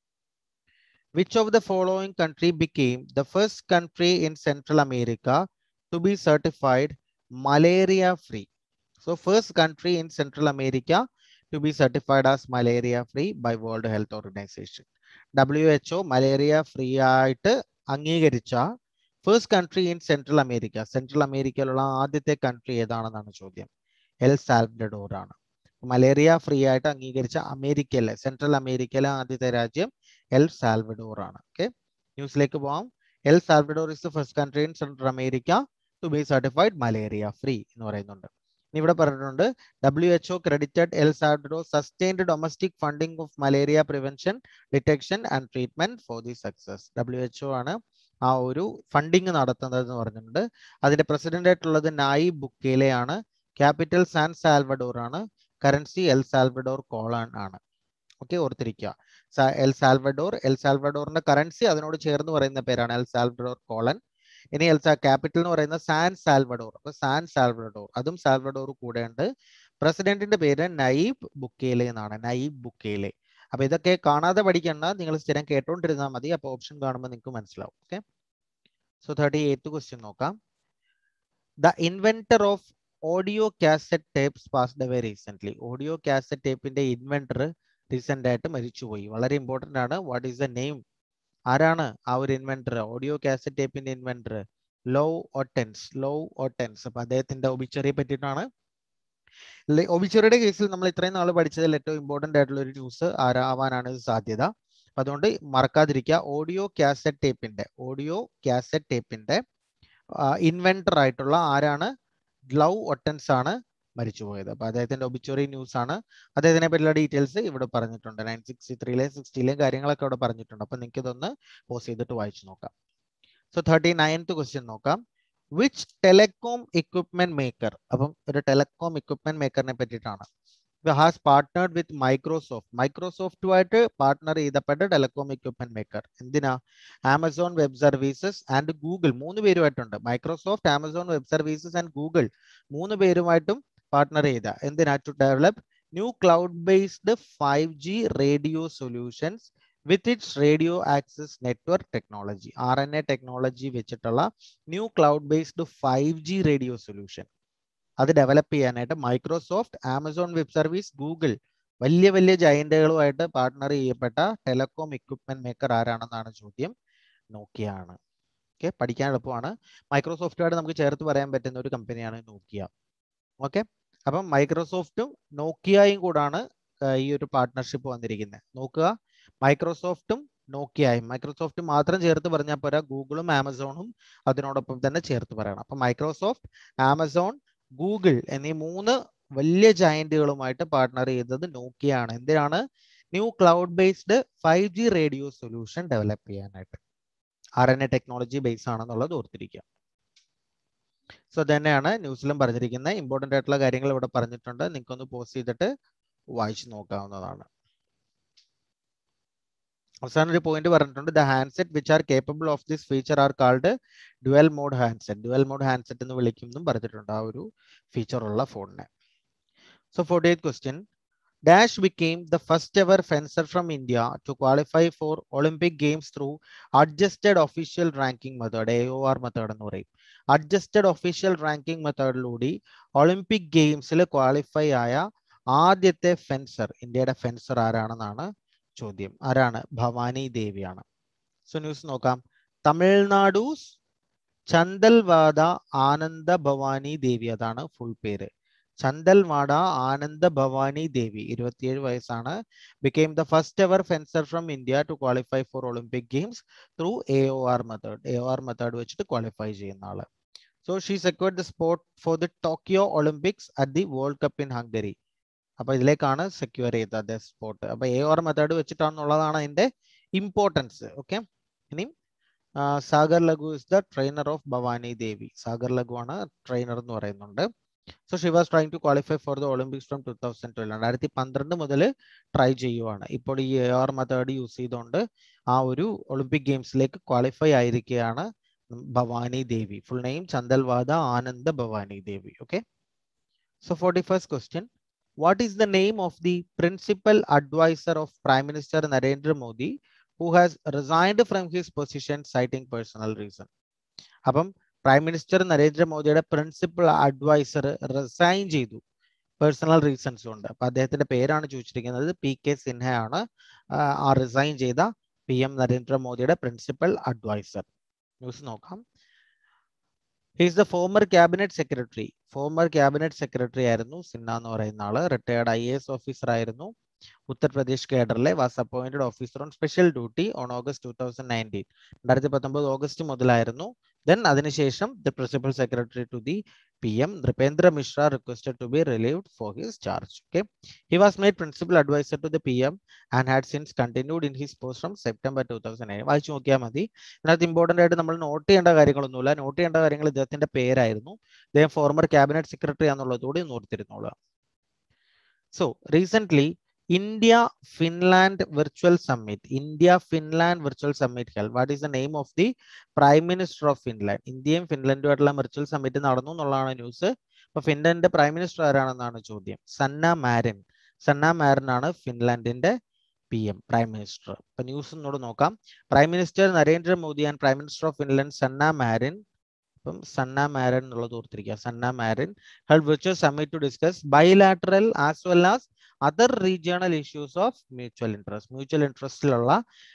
Which of the following country became the first country in Central America to be certified malaria free? So first country in Central America to be certified as malaria free by World Health Organization. WHO malaria free ആയിട്ട് അംഗീകരിച്ച first country in central America central അമേരിക്കയിലുള്ള ആദ്യത്തെ country ഏതാണെന്നാണ് ചോദ്യം El Salvador ആണ് malaria free ആയിട്ട് അംഗീകരിച്ച അമേരിക്കയിലെ സെൻട്രൽ അമേരിക്കയിലെ ആദ്യത്തെ രാജ്യം എൽ സാൽവഡോർ ആണ് ഓക്കെ ന്യൂസിലേക്ക് പോവാം El Salvador is the first country in central America to be certified malaria free എന്ന് പറയുന്നുണ്ട് ഇവിടെ പറഞ്ഞിട്ടുണ്ട് W H O credited El Salvador sustained domestic funding of malaria prevention detection and treatment for the success W H O ആണ് ആ ഒരു funding നടത്തുന്നത് എന്ന് പറഞ്ഞിട്ടുണ്ട് അതിന്റെ പ്രസിഡന്റ് ആയിട്ടുള്ളത് നായി ബുക്കേലെയാണ് ക്യാപിറ്റൽ സാൻ സാൽവഡോർ ആണ് കറൻസി എൽ സാൽവഡോർ കോളാൻ ആണ് ഓക്കെ ഓർത്തിരിക്കുക എൽ സാൽവഡോർ എൽ സാൽവഡോറിന്റെ കറൻസി അതിനോട് ചേർന്ന് പറയുന്ന പേരാണ് എൽ സാൽവഡോർ കോളൻ ഇനി എൽ ക്യാപിറ്റൽ എന്ന് പറയുന്ന സാൻ സാൽവഡോർ അപ്പൊ സാൻ സാൽവഡോർ അതും സാൽവഡോർ കൂടെ ഉണ്ട് പ്രസിഡന്റിന്റെ പേര് നയീബ് ബുക്കേലെ എന്നാണ് നയീബ് ബുക്കേലെ അപ്പൊ ഇതൊക്കെ കാണാതെ പഠിക്കണ്ട നിങ്ങൾ സ്ഥിരം കേട്ടോണ്ടിരുന്നാൽ മതി അപ്പൊ ഓപ്ഷൻ കാണുമ്പോൾ നിങ്ങൾക്ക് മനസ്സിലാവും okay so thirty eighth question നോക്കാം the inventor of audio cassette tapes passed away recent audio cassette ടേപ്പിന്റെ ഇൻവെന്റർ റീസെന്റ് ആയിട്ട് മരിച്ചുപോയി വളരെ ഇമ്പോർട്ടന്റ് ആണ് വാട്ട് ഈസ് ദ നെയിം ആരാണ് ആ ഒരു ഇൻവെന്റർ ഓഡിയോ കാസറ്റ് ടേപ്പിന്റെ inventor Lou Ottens Lou Ottens അപ്പൊ അദ്ദേഹത്തിന്റെ ഒബിച്ചറിയെ പറ്റിയിട്ടാണ് ഒബിച്ചറിയുടെ കേസിൽ നമ്മൾ ഇത്രയും നാൾ പഠിച്ചതിൽ ഏറ്റവും ഇമ്പോർട്ടന്റ് ആയിട്ടുള്ള ഒരു ന്യൂസ് ആരാവാനാണ് സാധ്യത അപ്പൊ അതുകൊണ്ട് മറക്കാതിരിക്കുക ഓഡിയോ കാസറ്റ് ടേപ്പിന്റെ ഓഡിയോ കാസറ്റ് ടേപ്പിന്റെ ഇൻവെന്റർ ആയിട്ടുള്ള ആരാണ് ഗ്ലൗ ഒട്ടൻസ് ആണ് മരിച്ചുപോയത് അപ്പൊ അദ്ദേഹത്തിന്റെ ഒബിച്ചോറി ന്യൂസ് ആണ് അദ്ദേഹത്തിനെ പറ്റിയുള്ള ഡീറ്റെയിൽസ് ഇവിടെ പറഞ്ഞിട്ടുണ്ട് നയൻ സിക്സ്റ്റി ത്രീയിലെ സിക്സ്റ്റിയിലെയും കാര്യങ്ങളൊക്കെ ഇവിടെ പറഞ്ഞിട്ടുണ്ട് അപ്പൊ നിങ്ങൾക്ക് ഇതൊന്ന് പോസ് ചെയ്തിട്ട് വായിച്ചു നോക്കാം സോ തേർട്ടി നയൻത്ത് ക്വസ്റ്റ്യൻ നോക്കാം വിച്ച് ടെലികോം ഇക്വിപ്മെന്റ് മേക്കർ അപ്പം ഒരു ടെലികോം ഇക്വിപ്മെന്റ് മേക്കറിനെ പറ്റിയിട്ടാണ് ഹാസ് പാർട്ട്നർഡ് വിത്ത് മൈക്രോസോഫ്റ്റ് മൈക്രോസോഫ്റ്റുമായിട്ട് പാർട്ട്ണർ ചെയ്തപ്പെട്ട ടെലികോം ഇക്വിപ്മെന്റ് മേക്കർ എന്തിനാ Amazon web services and Google മൂന്ന് പേരുമായിട്ടുണ്ട് Microsoft Amazon web services and Google മൂന്ന് പേരുമായിട്ടും പാർട്ട്ണർ ചെയ്ത എന്തിനാ to develop new cloud based five G radio solutions with its radio access network technology R N A technology വെച്ചിട്ടുള്ള new cloud based five G radio solution അത് develop ചെയ്യാനായിട്ട് Microsoft Amazon web service Google വലിയ വലിയ ജയന്റുകളുമായിട്ട് partner ചെയ്യപ്പെട്ട telecom equipment maker ആരാണെന്നാണ് ചോദ്യം Nokia ആണ് ഓക്കെ പഠിക്കാൻ എളുപ്പമാണ് മൈക്രോസോഫ്റ്റുമായിട്ട് നമുക്ക് ചേർത്ത് പറയാൻ പറ്റുന്ന ഒരു കമ്പനിയാണ് നോക്കിയ ഓക്കെ അപ്പം മൈക്രോസോഫ്റ്റും നോക്കിയയും കൂടാണ് ഈ ഒരു പാർട്ട്ണർഷിപ്പ് വന്നിരിക്കുന്നത് നോക്കുക മൈക്രോസോഫ്റ്റും നോക്കിയായും മൈക്രോസോഫ്റ്റ് മാത്രം ചേർത്ത് പറഞ്ഞാൽ പോരാ ഗൂഗിളും ആമസോണും അതിനോടൊപ്പം തന്നെ ചേർത്ത് പറയണം അപ്പൊ മൈക്രോസോഫ്റ്റ് ആമസോൺ ഗൂഗിൾ എന്നീ മൂന്ന് വലിയ ജയന്റുകളുമായിട്ട് പാർട്ട്ണർ ചെയ്തത് നോക്കിയ ആണ് എന്തിനാണ് new cloud based five G radio solution develop ചെയ്യാനായിട്ട് R N A technology base ആണെന്നുള്ളത് ഓർത്തിരിക്കുക സോ തന്നെയാണ് ന്യൂസിലും പറഞ്ഞിരിക്കുന്നത് ഇമ്പോർട്ടൻ്റ് ആയിട്ടുള്ള കാര്യങ്ങൾ ഇവിടെ പറഞ്ഞിട്ടുണ്ട് നിങ്ങൾക്കൊന്ന് പോസ്റ്റ് ചെയ്തിട്ട് വായിച്ചു നോക്കാവുന്നതാണ് അവസാനം ഒരു പോയിന്റ് പറഞ്ഞിട്ടുണ്ട് the handset which are capable of this feature are called dual mode handset dual mode handset എന്ന് വിളിക്കുമെന്നും പറഞ്ഞിട്ടുണ്ട് ആ ഒരു ഫീച്ചർ ഉള്ള ഫോണിനെ so forty eighth question dash became the first ever fencer from India to qualify for Olympic games through adjusted official ranking method A O R method എന്ന് പറയും adjusted official ranking മെത്തേഡിലൂടെ ഒളിമ്പിക് ഗെയിംസിൽ qualify ആയ ആദ്യത്തെ fencer ഇന്ത്യയുടെ fencer ആരാണെന്നാണ് ചോദ്യം ആരാണ് ഭവാനി ദേവിയാണ് സോ ന്യൂസ് നോക്കാം തമിഴ്നാടുസ് ചന്ദൽവാദ ആനന്ദ ഭവാനി ദേവി അതാണ് ഫുൾ പേര് ചന്ദൽവാഡ ആനന്ദ ഭവാനി ദേവി ഇരുപത്തിയേഴ് വയസ്സാണ് became the first ever fencer from India to qualify for Olympic games through A O R method A O R method വെച്ചിട്ട് ക്വാളിഫൈ ചെയ്യുന്ന ആള് so she secured the spot for the Tokyo Olympics at the world cup in Hungary അപ്പൊ ഇതിലേക്കാണ് secure ചെയ്തത് spot അപ്പൊ A O R method വെച്ചിട്ടാണെന്നുള്ളതാണ് അതിന്റെ importance okay ഇനി Sagar Lagu is the trainer of Bhavani Devi Sagar Lagu ആണ് ട്രെയിനർ എന്ന് പറയുന്നുണ്ട് so she was trying to qualify for the Olympics from two thousand twelve രണ്ടായിരത്തി പന്ത്രണ്ട് മുതൽ ട്രൈ ചെയ്യുവാണ് ഇപ്പോൾ ഈ എ ആർ മെത്തേഡ് യൂസ് ചെയ്തുകൊണ്ട് ആ ഒരു ഒളിമ്പിക് ഗെയിംസിലേക്ക് ക്വാളിഫൈ ആയിരിക്കുകയാണ് Bhavani Devi full name Chadalavada Ananda Bhavani Devi okay so forty first question what is the name of the principal advisor of prime minister Narendra Modi who has resigned from his position citing personal reason അപ്പം prime minister നരേന്ദ്രമോദിയുടെ principal advisor resign ചെയ്തു personal reasons കൊണ്ട് അപ്പൊ അദ്ദേഹത്തിന്റെ പേരാണ് ചോദിച്ചിരിക്കുന്നത് P K Sinha ആണ് ആ റിസൈൻ ചെയ്ത പി എം നരേന്ദ്രമോദിയുടെ പ്രിൻസിപ്പൽ അഡ്വൈസർ ന്യൂസ് നോക്കാം he's the former cabinet secretary former cabinet secretary ആയിരുന്നു സിൻഹ എന്ന് പറയുന്ന ആള് റിട്ടയർഡ് ഐ എസ് ഓഫീസർ ആയിരുന്നു ഉത്തർപ്രദേശ് കേഡറിലെ was appointed officer on special duty on August two thousand nineteen രണ്ടായിരത്തി പത്തൊമ്പത് ഓഗസ്റ്റ് മുതലായിരുന്നു ദെൻ അതിനുശേഷം the principal secretary to the P M Nripendra Mishra requested to be relieved for his charge okay he was made principal adviser to the P M and had since continued in his post from September two thousand nine വായിച്ചു നോക്കിയാൽ മതി ഇതിനകത്ത് important ആയിട്ട് നമ്മൾ not ചെയ്യേണ്ട കാര്യങ്ങളൊന്നുമില്ല not ചെയ്യേണ്ട കാര്യങ്ങൾ ഇദ്ദേഹത്തിന്റെ പേരായിരുന്നു ഇദ്ദേഹം ഫോർമർ ക്യാബിനറ്റ് സെക്രട്ടറി ആണെന്നുള്ളതുകൂടി ഓർത്തിരുന്നോളുക so recent India Finland Virtual Summit. India Finland Virtual Summit held. What is the name of the Prime Minister of Finland? ഇന്ത്യയും ഫിൻലൻഡുമായിട്ടുള്ള വിർച്വൽ സമ്മിറ്റ് നടന്നു എന്നുള്ളതാണ് ന്യൂസ് അപ്പൊ ഫിൻലൻഡിന്റെ പ്രൈം മിനിസ്റ്റർ ആരാണെന്നാണ് ചോദ്യം സന്ന മാരൻ സന്ന മാരൻ ആണ് ഫിൻലാൻഡിന്റെ പി എം പ്രൈം മിനിസ്റ്റർ ഇപ്പൊ news ഒന്നുകൂടെ നോക്കാം prime minister Narendra Modi and prime minister of Finland സന്ന മാരൻ ഇപ്പം സന്ന മാരൻ എന്നുള്ളത് ഓർത്തിരിക്കുക സന്ന മാരൻ held virtual summit to discuss bilateral as well as other regional issues of mutual interest mutual ഇൻട്രസ്റ്റിലുള്ള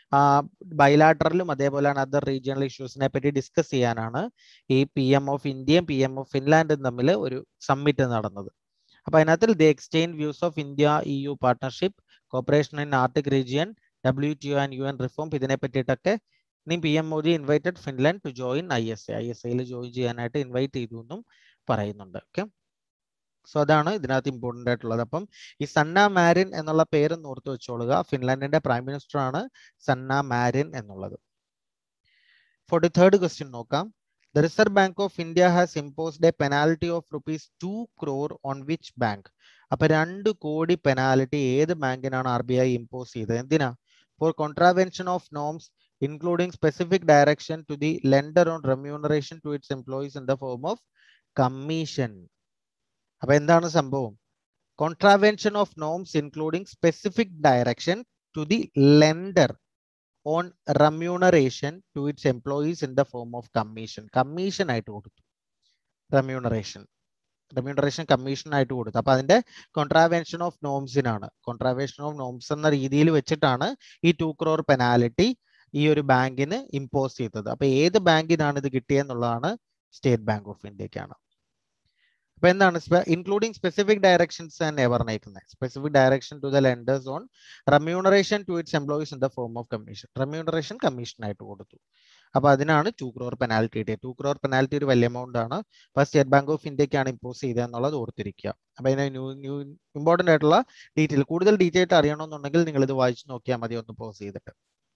ബൈലാറ്ററലും അതേപോലെ അതർ റീജിയണൽ ഇഷ്യൂസിനെ പറ്റി ഡിസ്കസ് ചെയ്യാനാണ് ഈ പി എം ഓഫ് ഇന്ത്യയും പി എം ഓഫ് ഫിൻലാൻഡും തമ്മിൽ ഒരു സമ്മിറ്റ് നടന്നത് അപ്പൊ അതിനകത്ത് the exchange views of India E U partnership cooperation in Arctic region W T and U N reform ഇതിനെ പറ്റിയിട്ടൊക്കെ ഇനി P M Modi invited Finland to join I S A I S എയിൽ join ചെയ്യാനായിട്ട് invite ചെയ്തു എന്നും പറയുന്നുണ്ട് okay so അതാണ് ഇതിനകത്ത് ഇമ്പോർട്ടൻ്റ് ആയിട്ടുള്ളത് അപ്പം ഈ സന്ന മാരിൻ എന്നുള്ള പേര് ഓർത്ത് വെച്ചോളുക ഫിൻലാൻഡിന്റെ പ്രൈം മിനിസ്റ്റർ ആണ് സന്ന മാരിൻ എന്നുള്ളത് ഫോർട്ടി തേർഡ് ക്വസ്റ്റ്യൻ നോക്കാം the reserve bank of India has imposed a penalty of rupees two crore on which bank അപ്പൊ രണ്ട് കോടി പെനാൽറ്റി ഏത് ബാങ്കിനാണ് ആർ ബി ഐ ഇമ്പോസ് ചെയ്തത് എന്തിനാ for contravention of norms including specific direction to the lender on remuneration to its employees in the form of commission. അപ്പൊ എന്താണ് സംഭവം contravention of norms including specific direction to the lender on remuneration to its employees in the form of commission commission ആയിട്ട് കൊടുത്തു remuneration remuneration commission ആയിട്ട് കൊടുത്തു അപ്പൊ അതിന്റെ contravention of നോംസിനാണ് കോൺട്രാവെൻഷൻ ഓഫ് നോംസ് എന്ന രീതിയിൽ വെച്ചിട്ടാണ് ഈ ടു ക്രോർ പെനാലിറ്റി ഈ ഒരു ബാങ്കിന് ഇമ്പോസ് ചെയ്തത് അപ്പൊ ഏത് ബാങ്കിനാണ് ഇത് കിട്ടിയെന്നുള്ളതാണ് സ്റ്റേറ്റ് ബാങ്ക് ഓഫ് ഇന്ത്യക്കാണ് അപ്പൊ എന്താണ് ഇൻക്ലൂഡിംഗ് സ്പെസിഫിക് ഡയറക്ഷൻസ് തന്നെ പറഞ്ഞേക്കുന്നത് specific direction to the lenders on remuneration to its employees in the form of commission remuneration commission ആയിട്ട് കൊടുത്തു അപ്പൊ അതിനാണ് ടു ക്രോർ പെനാൽറ്റി കിട്ടിയത് ടു ക്രോർ പെനാൽറ്റി ഒരു വലിയ എമൗണ്ട് ആണ് അപ്പൊ സ്റ്റേറ്റ് ബാങ്ക് ഓഫ് ഇന്ത്യക്കാണ് ഇമ്പോസ് ചെയ്തത് എന്നുള്ളത് ഓർത്തിരിക്കുക അപ്പൊ അതിന് ന്യൂ ന്യൂ ഇമ്പോർട്ടന്റ് ആയിട്ടുള്ള ഡീറ്റെയിൽ കൂടുതൽ ഡീറ്റെയിൽ ആയിട്ട് അറിയണമെന്നുണ്ടെങ്കിൽ നിങ്ങൾ ഇത് വായിച്ചു നോക്കിയാൽ മതി ഒന്ന് പോസ് ചെയ്തിട്ട്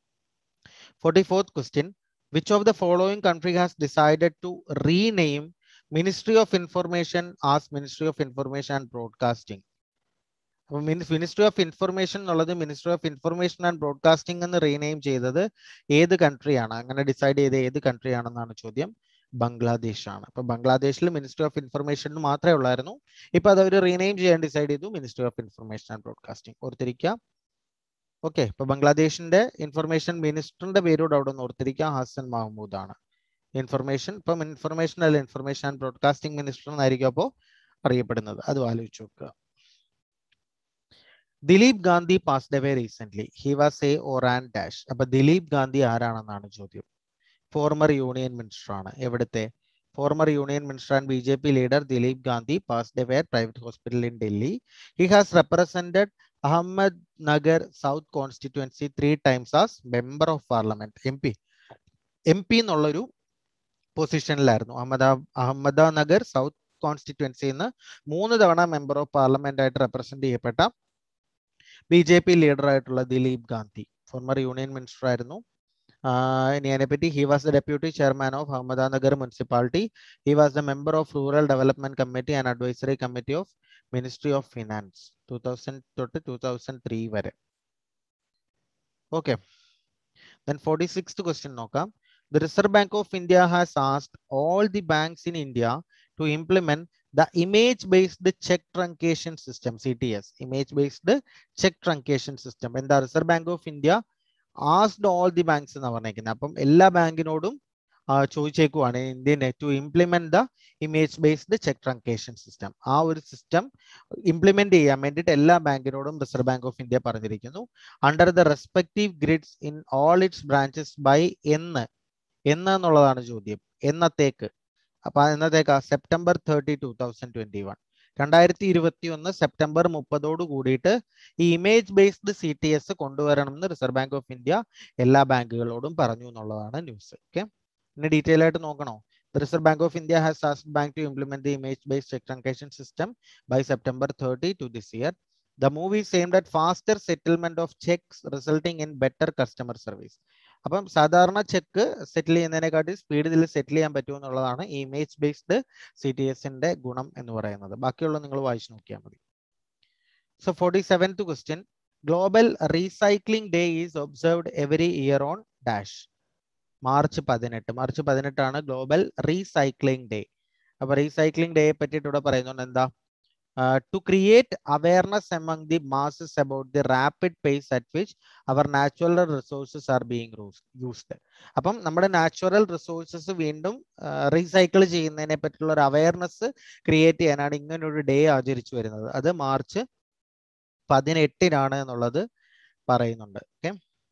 44th question which of the following country has decided to rename ministry of information as ministry of information and broadcasting അപ്പൊ മിനിസ്ട്രി ഓഫ് ഇൻഫർമേഷൻ എന്നുള്ളത് ministry of information and broadcasting എന്ന് റീനെയിം ചെയ്തത് ഏത് കൺട്രിയാണ് അങ്ങനെ ഡിസൈഡ് ചെയ്ത ഏത് country ആണെന്നാണ് ചോദ്യം ബംഗ്ലാദേശ് ആണ് അപ്പൊ ബംഗ്ലാദേശിൽ മിനിസ്ട്രി ഓഫ് ഇൻഫർമേഷൻ മാത്രമേ ഉള്ളായിരുന്നു ഇപ്പൊ അത് അവർ റീനെയിം ചെയ്യാൻ ഡിസൈഡ് ചെയ്തു ministry of information and broadcasting ഓർത്തിരിക്കുക ഓക്കെ ഇപ്പൊ ബംഗ്ലാദേശിന്റെ ഇൻഫർമേഷൻ മിനിസ്റ്ററിന്റെ പേരോട് അവിടെ ഒന്ന് ഓർത്തിരിക്കുക ഹസൻ മഹമ്മൂദ് ആണ് ഇൻഫർമേഷൻ ഇപ്പം ഇൻഫർമേഷൻ അല്ല ഇൻഫർമേഷൻ ആൻഡ് ബ്രോഡ്കാസ്റ്റിംഗ് മിനിസ്റ്റർ എന്നായിരിക്കും അപ്പോൾ അറിയപ്പെടുന്നത് അത് ആലോചിച്ച് നോക്കുക Dilip Gandhi passed away recent he was a ഓറാൻ ഡാഷ് അപ്പൊ ദിലീപ് ഗാന്ധി ആരാണെന്നാണ് ചോദ്യം ഫോർമർ യൂണിയൻ മിനിസ്റ്റർ ആണ് എവിടുത്തെ former union minister and B J P leader Dilip Gandhi passed away private hospital in Delhi he has represented Ahmednagar south constituency three times as member of parliament M P M P എന്നുള്ളൊരു പൊസിഷനിലായിരുന്നു അഹമ്മദ അഹമ്മദ Nagar south കോൺസ്റ്റിറ്റ്യുവൻസിയിൽ നിന്ന് മൂന്ന് തവണ member of parliament ആയിട്ട് represent ചെയ്യപ്പെട്ട B J P leader ആയിട്ടുള്ള Dilip Gandhi former union minister ആയിരുന്നു ഇനി അതിനെപ്പറ്റി he was the deputy chairman of Ahmednagar municipality he was the member of rural development committee and advisory committee of ministry of finance two thousand തൊട്ട് two thousand three വരെ okay then forty six question നോക്കാം The Reserve Bank of India has asked all the banks in India to implement the image-based check truncation system, CTS, image-based check truncation system. And the Reserve Bank of India asked all the banks എന്ന് പറഞ്ഞേക്കുന്നത് അപ്പം എല്ലാ ബാങ്കിനോടും ചോദിച്ചേക്കുവാണ് ഇന്ത്യനെ to implement the image based cheque truncation system ആ ഒരു system implement ചെയ്യാൻ വേണ്ടിയിട്ട് എല്ലാ ബാങ്കിനോടും റിസർവ് ബാങ്ക് ഓഫ് ഇന്ത്യ പറഞ്ഞിരിക്കുന്നു under the respective grids in all its branches by എന്ന് എന്ന് എന്നുള്ളതാണ് ചോദ്യം എന്നത്തേക്ക് അപ്പൊ എന്നത്തേക്കാ September thirty two thousand twenty one രണ്ടായിരത്തി ഇരുപത്തി ഒന്ന് സെപ്റ്റംബർ മുപ്പതോട് കൂടിയിട്ട് ഈ image based C T S കൊണ്ടുവരണം എന്ന് റിസർവ് ബാങ്ക് ഓഫ് ഇന്ത്യ എല്ലാ ബാങ്കുകളോടും പറഞ്ഞു എന്നുള്ളതാണ് ന്യൂസ് ഓക്കെ ഇനി ഡീറ്റെയിൽ ആയിട്ട് നോക്കണോ The Reserve Bank of India has asked bank to implement the image-based check truncation system by September 30 to this year. The move is aimed at faster settlement of checks resulting in better customer service. അപ്പം സാധാരണ check സെറ്റിൽ ചെയ്യുന്നതിനെക്കാട്ടി സ്പീഡിൽ സെറ്റിൽ ചെയ്യാൻ പറ്റും എന്നുള്ളതാണ് ഈ image based C T എസിന്റെ ഗുണം എന്ന് പറയുന്നത് ബാക്കിയുള്ള നിങ്ങൾ വായിച്ചു നോക്കിയാൽ മതി so forty seventh question global recycling day is observed every year on dash March പതിനെട്ട് മാർച്ച് പതിനെട്ടാണ് ഗ്ലോബൽ റീസൈക്ലിംഗ് ഡേ അപ്പൊ റീസൈക്ലിംഗ് ഡേയെ പറ്റിയിട്ട് ഇവിടെ പറയുന്നുണ്ട് എന്താ to create awareness among the masses about the rapid pace at which our natural resources are being used അപ്പം നമ്മുടെ നാച്ചുറൽ റിസോഴ്സസ് വീണ്ടും റീസൈക്കിൾ ചെയ്യുന്നതിനെ പറ്റിയുള്ള ഒരു അവയർനെസ് ക്രിയേറ്റ് ചെയ്യാനാണ് ഇങ്ങനെ ഒരു ഡേ ആചരിച്ചു വരുന്നത് അത് മാർച്ച് പതിനെട്ടിനാണ് എന്നുള്ളത് പറയുന്നുണ്ട് ഓക്കെ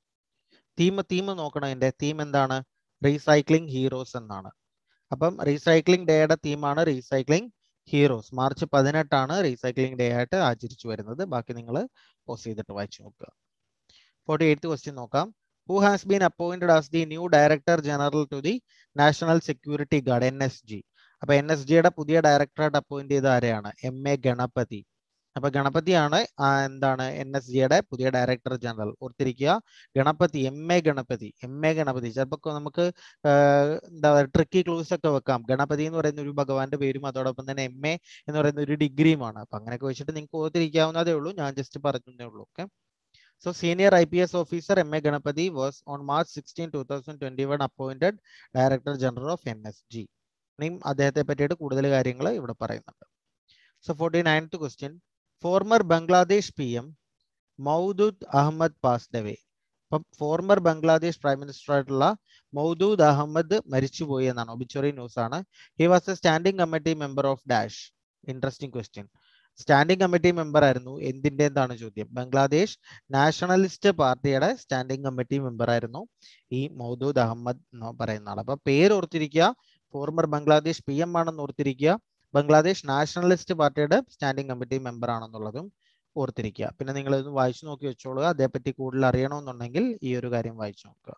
തീം തീം നോക്കണം അതിന്റെ തീം എന്താണ് റീസൈക്ലിംഗ് ഹീറോസ് എന്നാണ് അപ്പം റീസൈക്ലിംഗ് ഡേയുടെ തീമാണ് റീസൈക്ലിംഗ് ഹീറോസ് മാർച്ച് പതിനെട്ടാണ് റീസൈക്ലിംഗ് ഡേ ആയിട്ട് ആചരിച്ചു വരുന്നത് ബാക്കി നിങ്ങൾ പോസ് ചെയ്തിട്ട് വായിച്ചു നോക്കുക ഫോർട്ടി എയ്ത്ത് ക്വസ്റ്റ്യൻ നോക്കാം who has been appointed as the new director general to the national security guard N S G അപ്പൊ എൻ എസ് ജിയുടെ പുതിയ ഡയറക്ടറായിട്ട് അപ്പോയിന്റ് ചെയ്ത ആരെയാണ് എം എ ഗണപതി അപ്പൊ ഗണപതിയാണ് എന്താണ് എൻ എസ് ജിയുടെ പുതിയ ഡയറക്ടർ ജനറൽ ഓർത്തിരിക്കുക Ganapathy M A Ganapathy M A Ganapathy ചിലപ്പോൾ നമുക്ക് എന്താ ട്രിക്കി ക്ലൂസ് ഒക്കെ വെക്കാം ഗണപതി എന്ന് പറയുന്ന ഒരു ഭഗവാന്റെ പേരും അതോടൊപ്പം തന്നെ എം എ എന്ന് പറയുന്ന ഒരു ഡിഗ്രിയുമാണ് അപ്പൊ അങ്ങനെയൊക്കെ വെച്ചിട്ട് നിങ്ങൾക്ക് ഓർത്തിരിക്കാവുന്നതേ ഉള്ളൂ ഞാൻ ജസ്റ്റ് പറഞ്ഞതേ ഉള്ളൂ okay so senior I P S officer M A Ganapathy was on March sixteen two thousand twenty one appointed director general of N S G ഇനിയും അദ്ദേഹത്തെ പറ്റിയിട്ട് കൂടുതൽ കാര്യങ്ങൾ ഇവിടെ പറയുന്നുണ്ട് so forty ninth question former Bangladesh P M Moudud Ahmed passed away അപ്പം former Bangladesh prime minister ആയിട്ടുള്ള മൗദൂദ് അഹമ്മദ് മരിച്ചുപോയി എന്നാണ് ഒബിച്ചറി ന്യൂസ് ആണ് he was a standing committee member of dash interesting question standing committee member ആയിരുന്നു എന്തിന്റെ എന്താണ് ചോദ്യം ബംഗ്ലാദേശ് നാഷണലിസ്റ്റ് പാർട്ടിയുടെ സ്റ്റാൻഡിംഗ് കമ്മിറ്റി മെമ്പർ ആയിരുന്നു ഈ മൗദൂദ് അഹമ്മദ് എന്ന് പറയുന്ന ആൾ അപ്പൊ പേര് ഓർത്തിരിക്കുക ഫോർമർ ബംഗ്ലാദേശ് പി എം ആണെന്ന് ഓർത്തിരിക്കുക ബംഗ്ലാദേശ് നാഷണലിസ്റ്റ് പാർട്ടിയുടെ സ്റ്റാൻഡിംഗ് കമ്മിറ്റി മെമ്പർ ആണെന്നുള്ളതും ഓർത്തിരിക്കുക പിന്നെ നിങ്ങൾ ഇത് വായിച്ചു നോക്കി വെച്ചോളുക അതേപറ്റി കൂടുതൽ അറിയണമെന്നുണ്ടെങ്കിൽ ഈ ഒരു കാര്യം വായിച്ചു നോക്കുക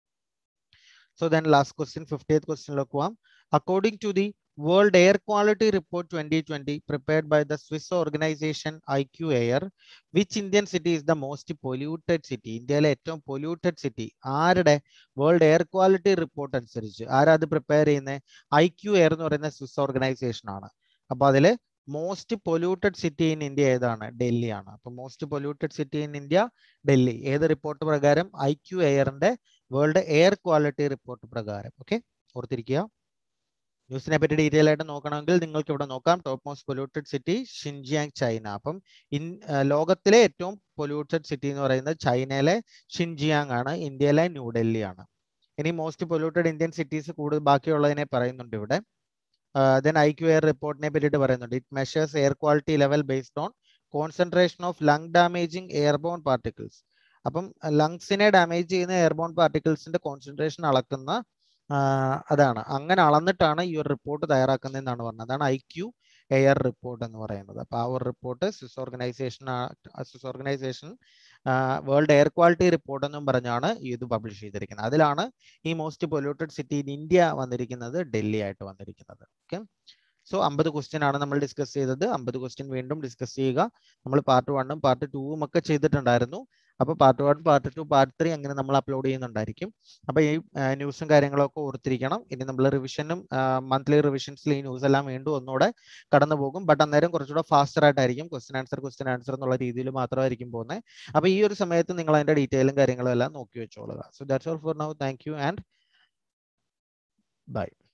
so then last question fiftieth ക്വസ്റ്റ്യനിലേക്ക് പോവാം according to the world air quality report twenty twenty prepared by the Swiss organisation I Q air which Indian city is the most polluted city ഇന്ത്യയിലെ ഏറ്റവും പൊല്യൂട്ടഡ് സിറ്റി ആരുടെ world air quality report അനുസരിച്ച് ആരാ അത് prepare ചെയ്യുന്നത് I Q air എന്ന് പറയുന്ന Swiss organisation ആണ് അപ്പൊ അതില് most polluted city in India ഏതാണ് ഡൽഹിയാണ് അപ്പൊ most polluted city in India Delhi ഏത് റിപ്പോർട്ട് പ്രകാരം ഐ ക്യു എയറിന്റെ വേൾഡ് എയർ ക്വാളിറ്റി റിപ്പോർട്ട് പ്രകാരം ഓക്കെ ഓർത്തിരിക്കുക ന്യൂസിനെ പറ്റി ഡീറ്റെയിൽ ആയിട്ട് നോക്കണമെങ്കിൽ നിങ്ങൾക്ക് ഇവിടെ നോക്കാം top most polluted city Xinjiang China അപ്പം ഇൻ ലോകത്തിലെ ഏറ്റവും പൊല്യൂട്ടഡ് സിറ്റി എന്ന് പറയുന്നത് ചൈനയിലെ ഷിൻജിയാങ് ആണ് ഇന്ത്യയിലെ ന്യൂഡൽഹി ആണ് ഇനി മോസ്റ്റ് പൊല്യൂട്ടഡ് ഇന്ത്യൻ സിറ്റീസ് കൂടുതൽ ബാക്കിയുള്ളതിനെ പറയുന്നുണ്ട് ഇവിടെ ദെൻ ഐ ക്യു എയർ റിപ്പോർട്ടിനെ പറ്റിയിട്ട് പറയുന്നുണ്ട് it measures air quality level based on concentration of lung damaging airborne particles അപ്പം ലങ്സിനെ ഡാമേജ് ചെയ്യുന്ന എയർബോൺ പാർട്ടിക്കിൾസിന്റെ കോൺസെൻട്രേഷൻ അളക്കുന്ന അതാണ് അങ്ങനെ അളന്നിട്ടാണ് ഈ ഒരു റിപ്പോർട്ട് തയ്യാറാക്കുന്നതെന്നാണ് പറഞ്ഞത് അതാണ് ഐ ക്യു എയർ റിപ്പോർട്ട് എന്ന് പറയുന്നത് അപ്പൊ ആ ഒരു report Swiss organisation Swiss organisation world air quality report എന്നും പറഞ്ഞാണ് ഇത് പബ്ലിഷ് ചെയ്തിരിക്കുന്നത് അതിലാണ് ഈ most polluted city in India വന്നിരിക്കുന്നത് ഡൽഹി ആയിട്ട് വന്നിരിക്കുന്നത് ഓക്കെ സോ അമ്പത് ക്വസ്റ്റ്യൻ ആണ് നമ്മൾ ഡിസ്കസ് ചെയ്തത് അമ്പത് ക്വസ്റ്റ്യൻ വീണ്ടും ഡിസ്കസ് ചെയ്യുക നമ്മൾ പാർട്ട് വണ്ണും പാർട്ട് ടൂവും ഒക്കെ ചെയ്തിട്ടുണ്ടായിരുന്നു അപ്പോൾ part one part two part three അങ്ങനെ നമ്മൾ അപ്ലോഡ് ചെയ്യുന്നുണ്ടായിരിക്കും അപ്പോൾ ഈ ന്യൂസും കാര്യങ്ങളൊക്കെ ഓർത്തിരിക്കണം ഇനി നമ്മൾ റിവിഷനും മന്ത്ലി റിവിഷൻസിൽ ഈ ന്യൂസ് എല്ലാം വീണ്ടും ഒന്നുകൂടെ കടന്നു പോകും ബട്ട് അന്നേരം കുറച്ചുകൂടെ ഫാസ്റ്റർ ആയിട്ടായിരിക്കും ക്വസ്റ്റൻ ആൻസർ ക്വസ്റ്റൻ ആൻസർ എന്നുള്ള രീതിയിൽ മാത്രമായിരിക്കും പോകുന്നത് അപ്പോൾ ഈ ഒരു സമയത്ത് നിങ്ങൾ അതിന്റെ ഡീറ്റെയിലും കാര്യങ്ങളും എല്ലാം നോക്കി വെച്ചോളുക so that's all for now thank you and by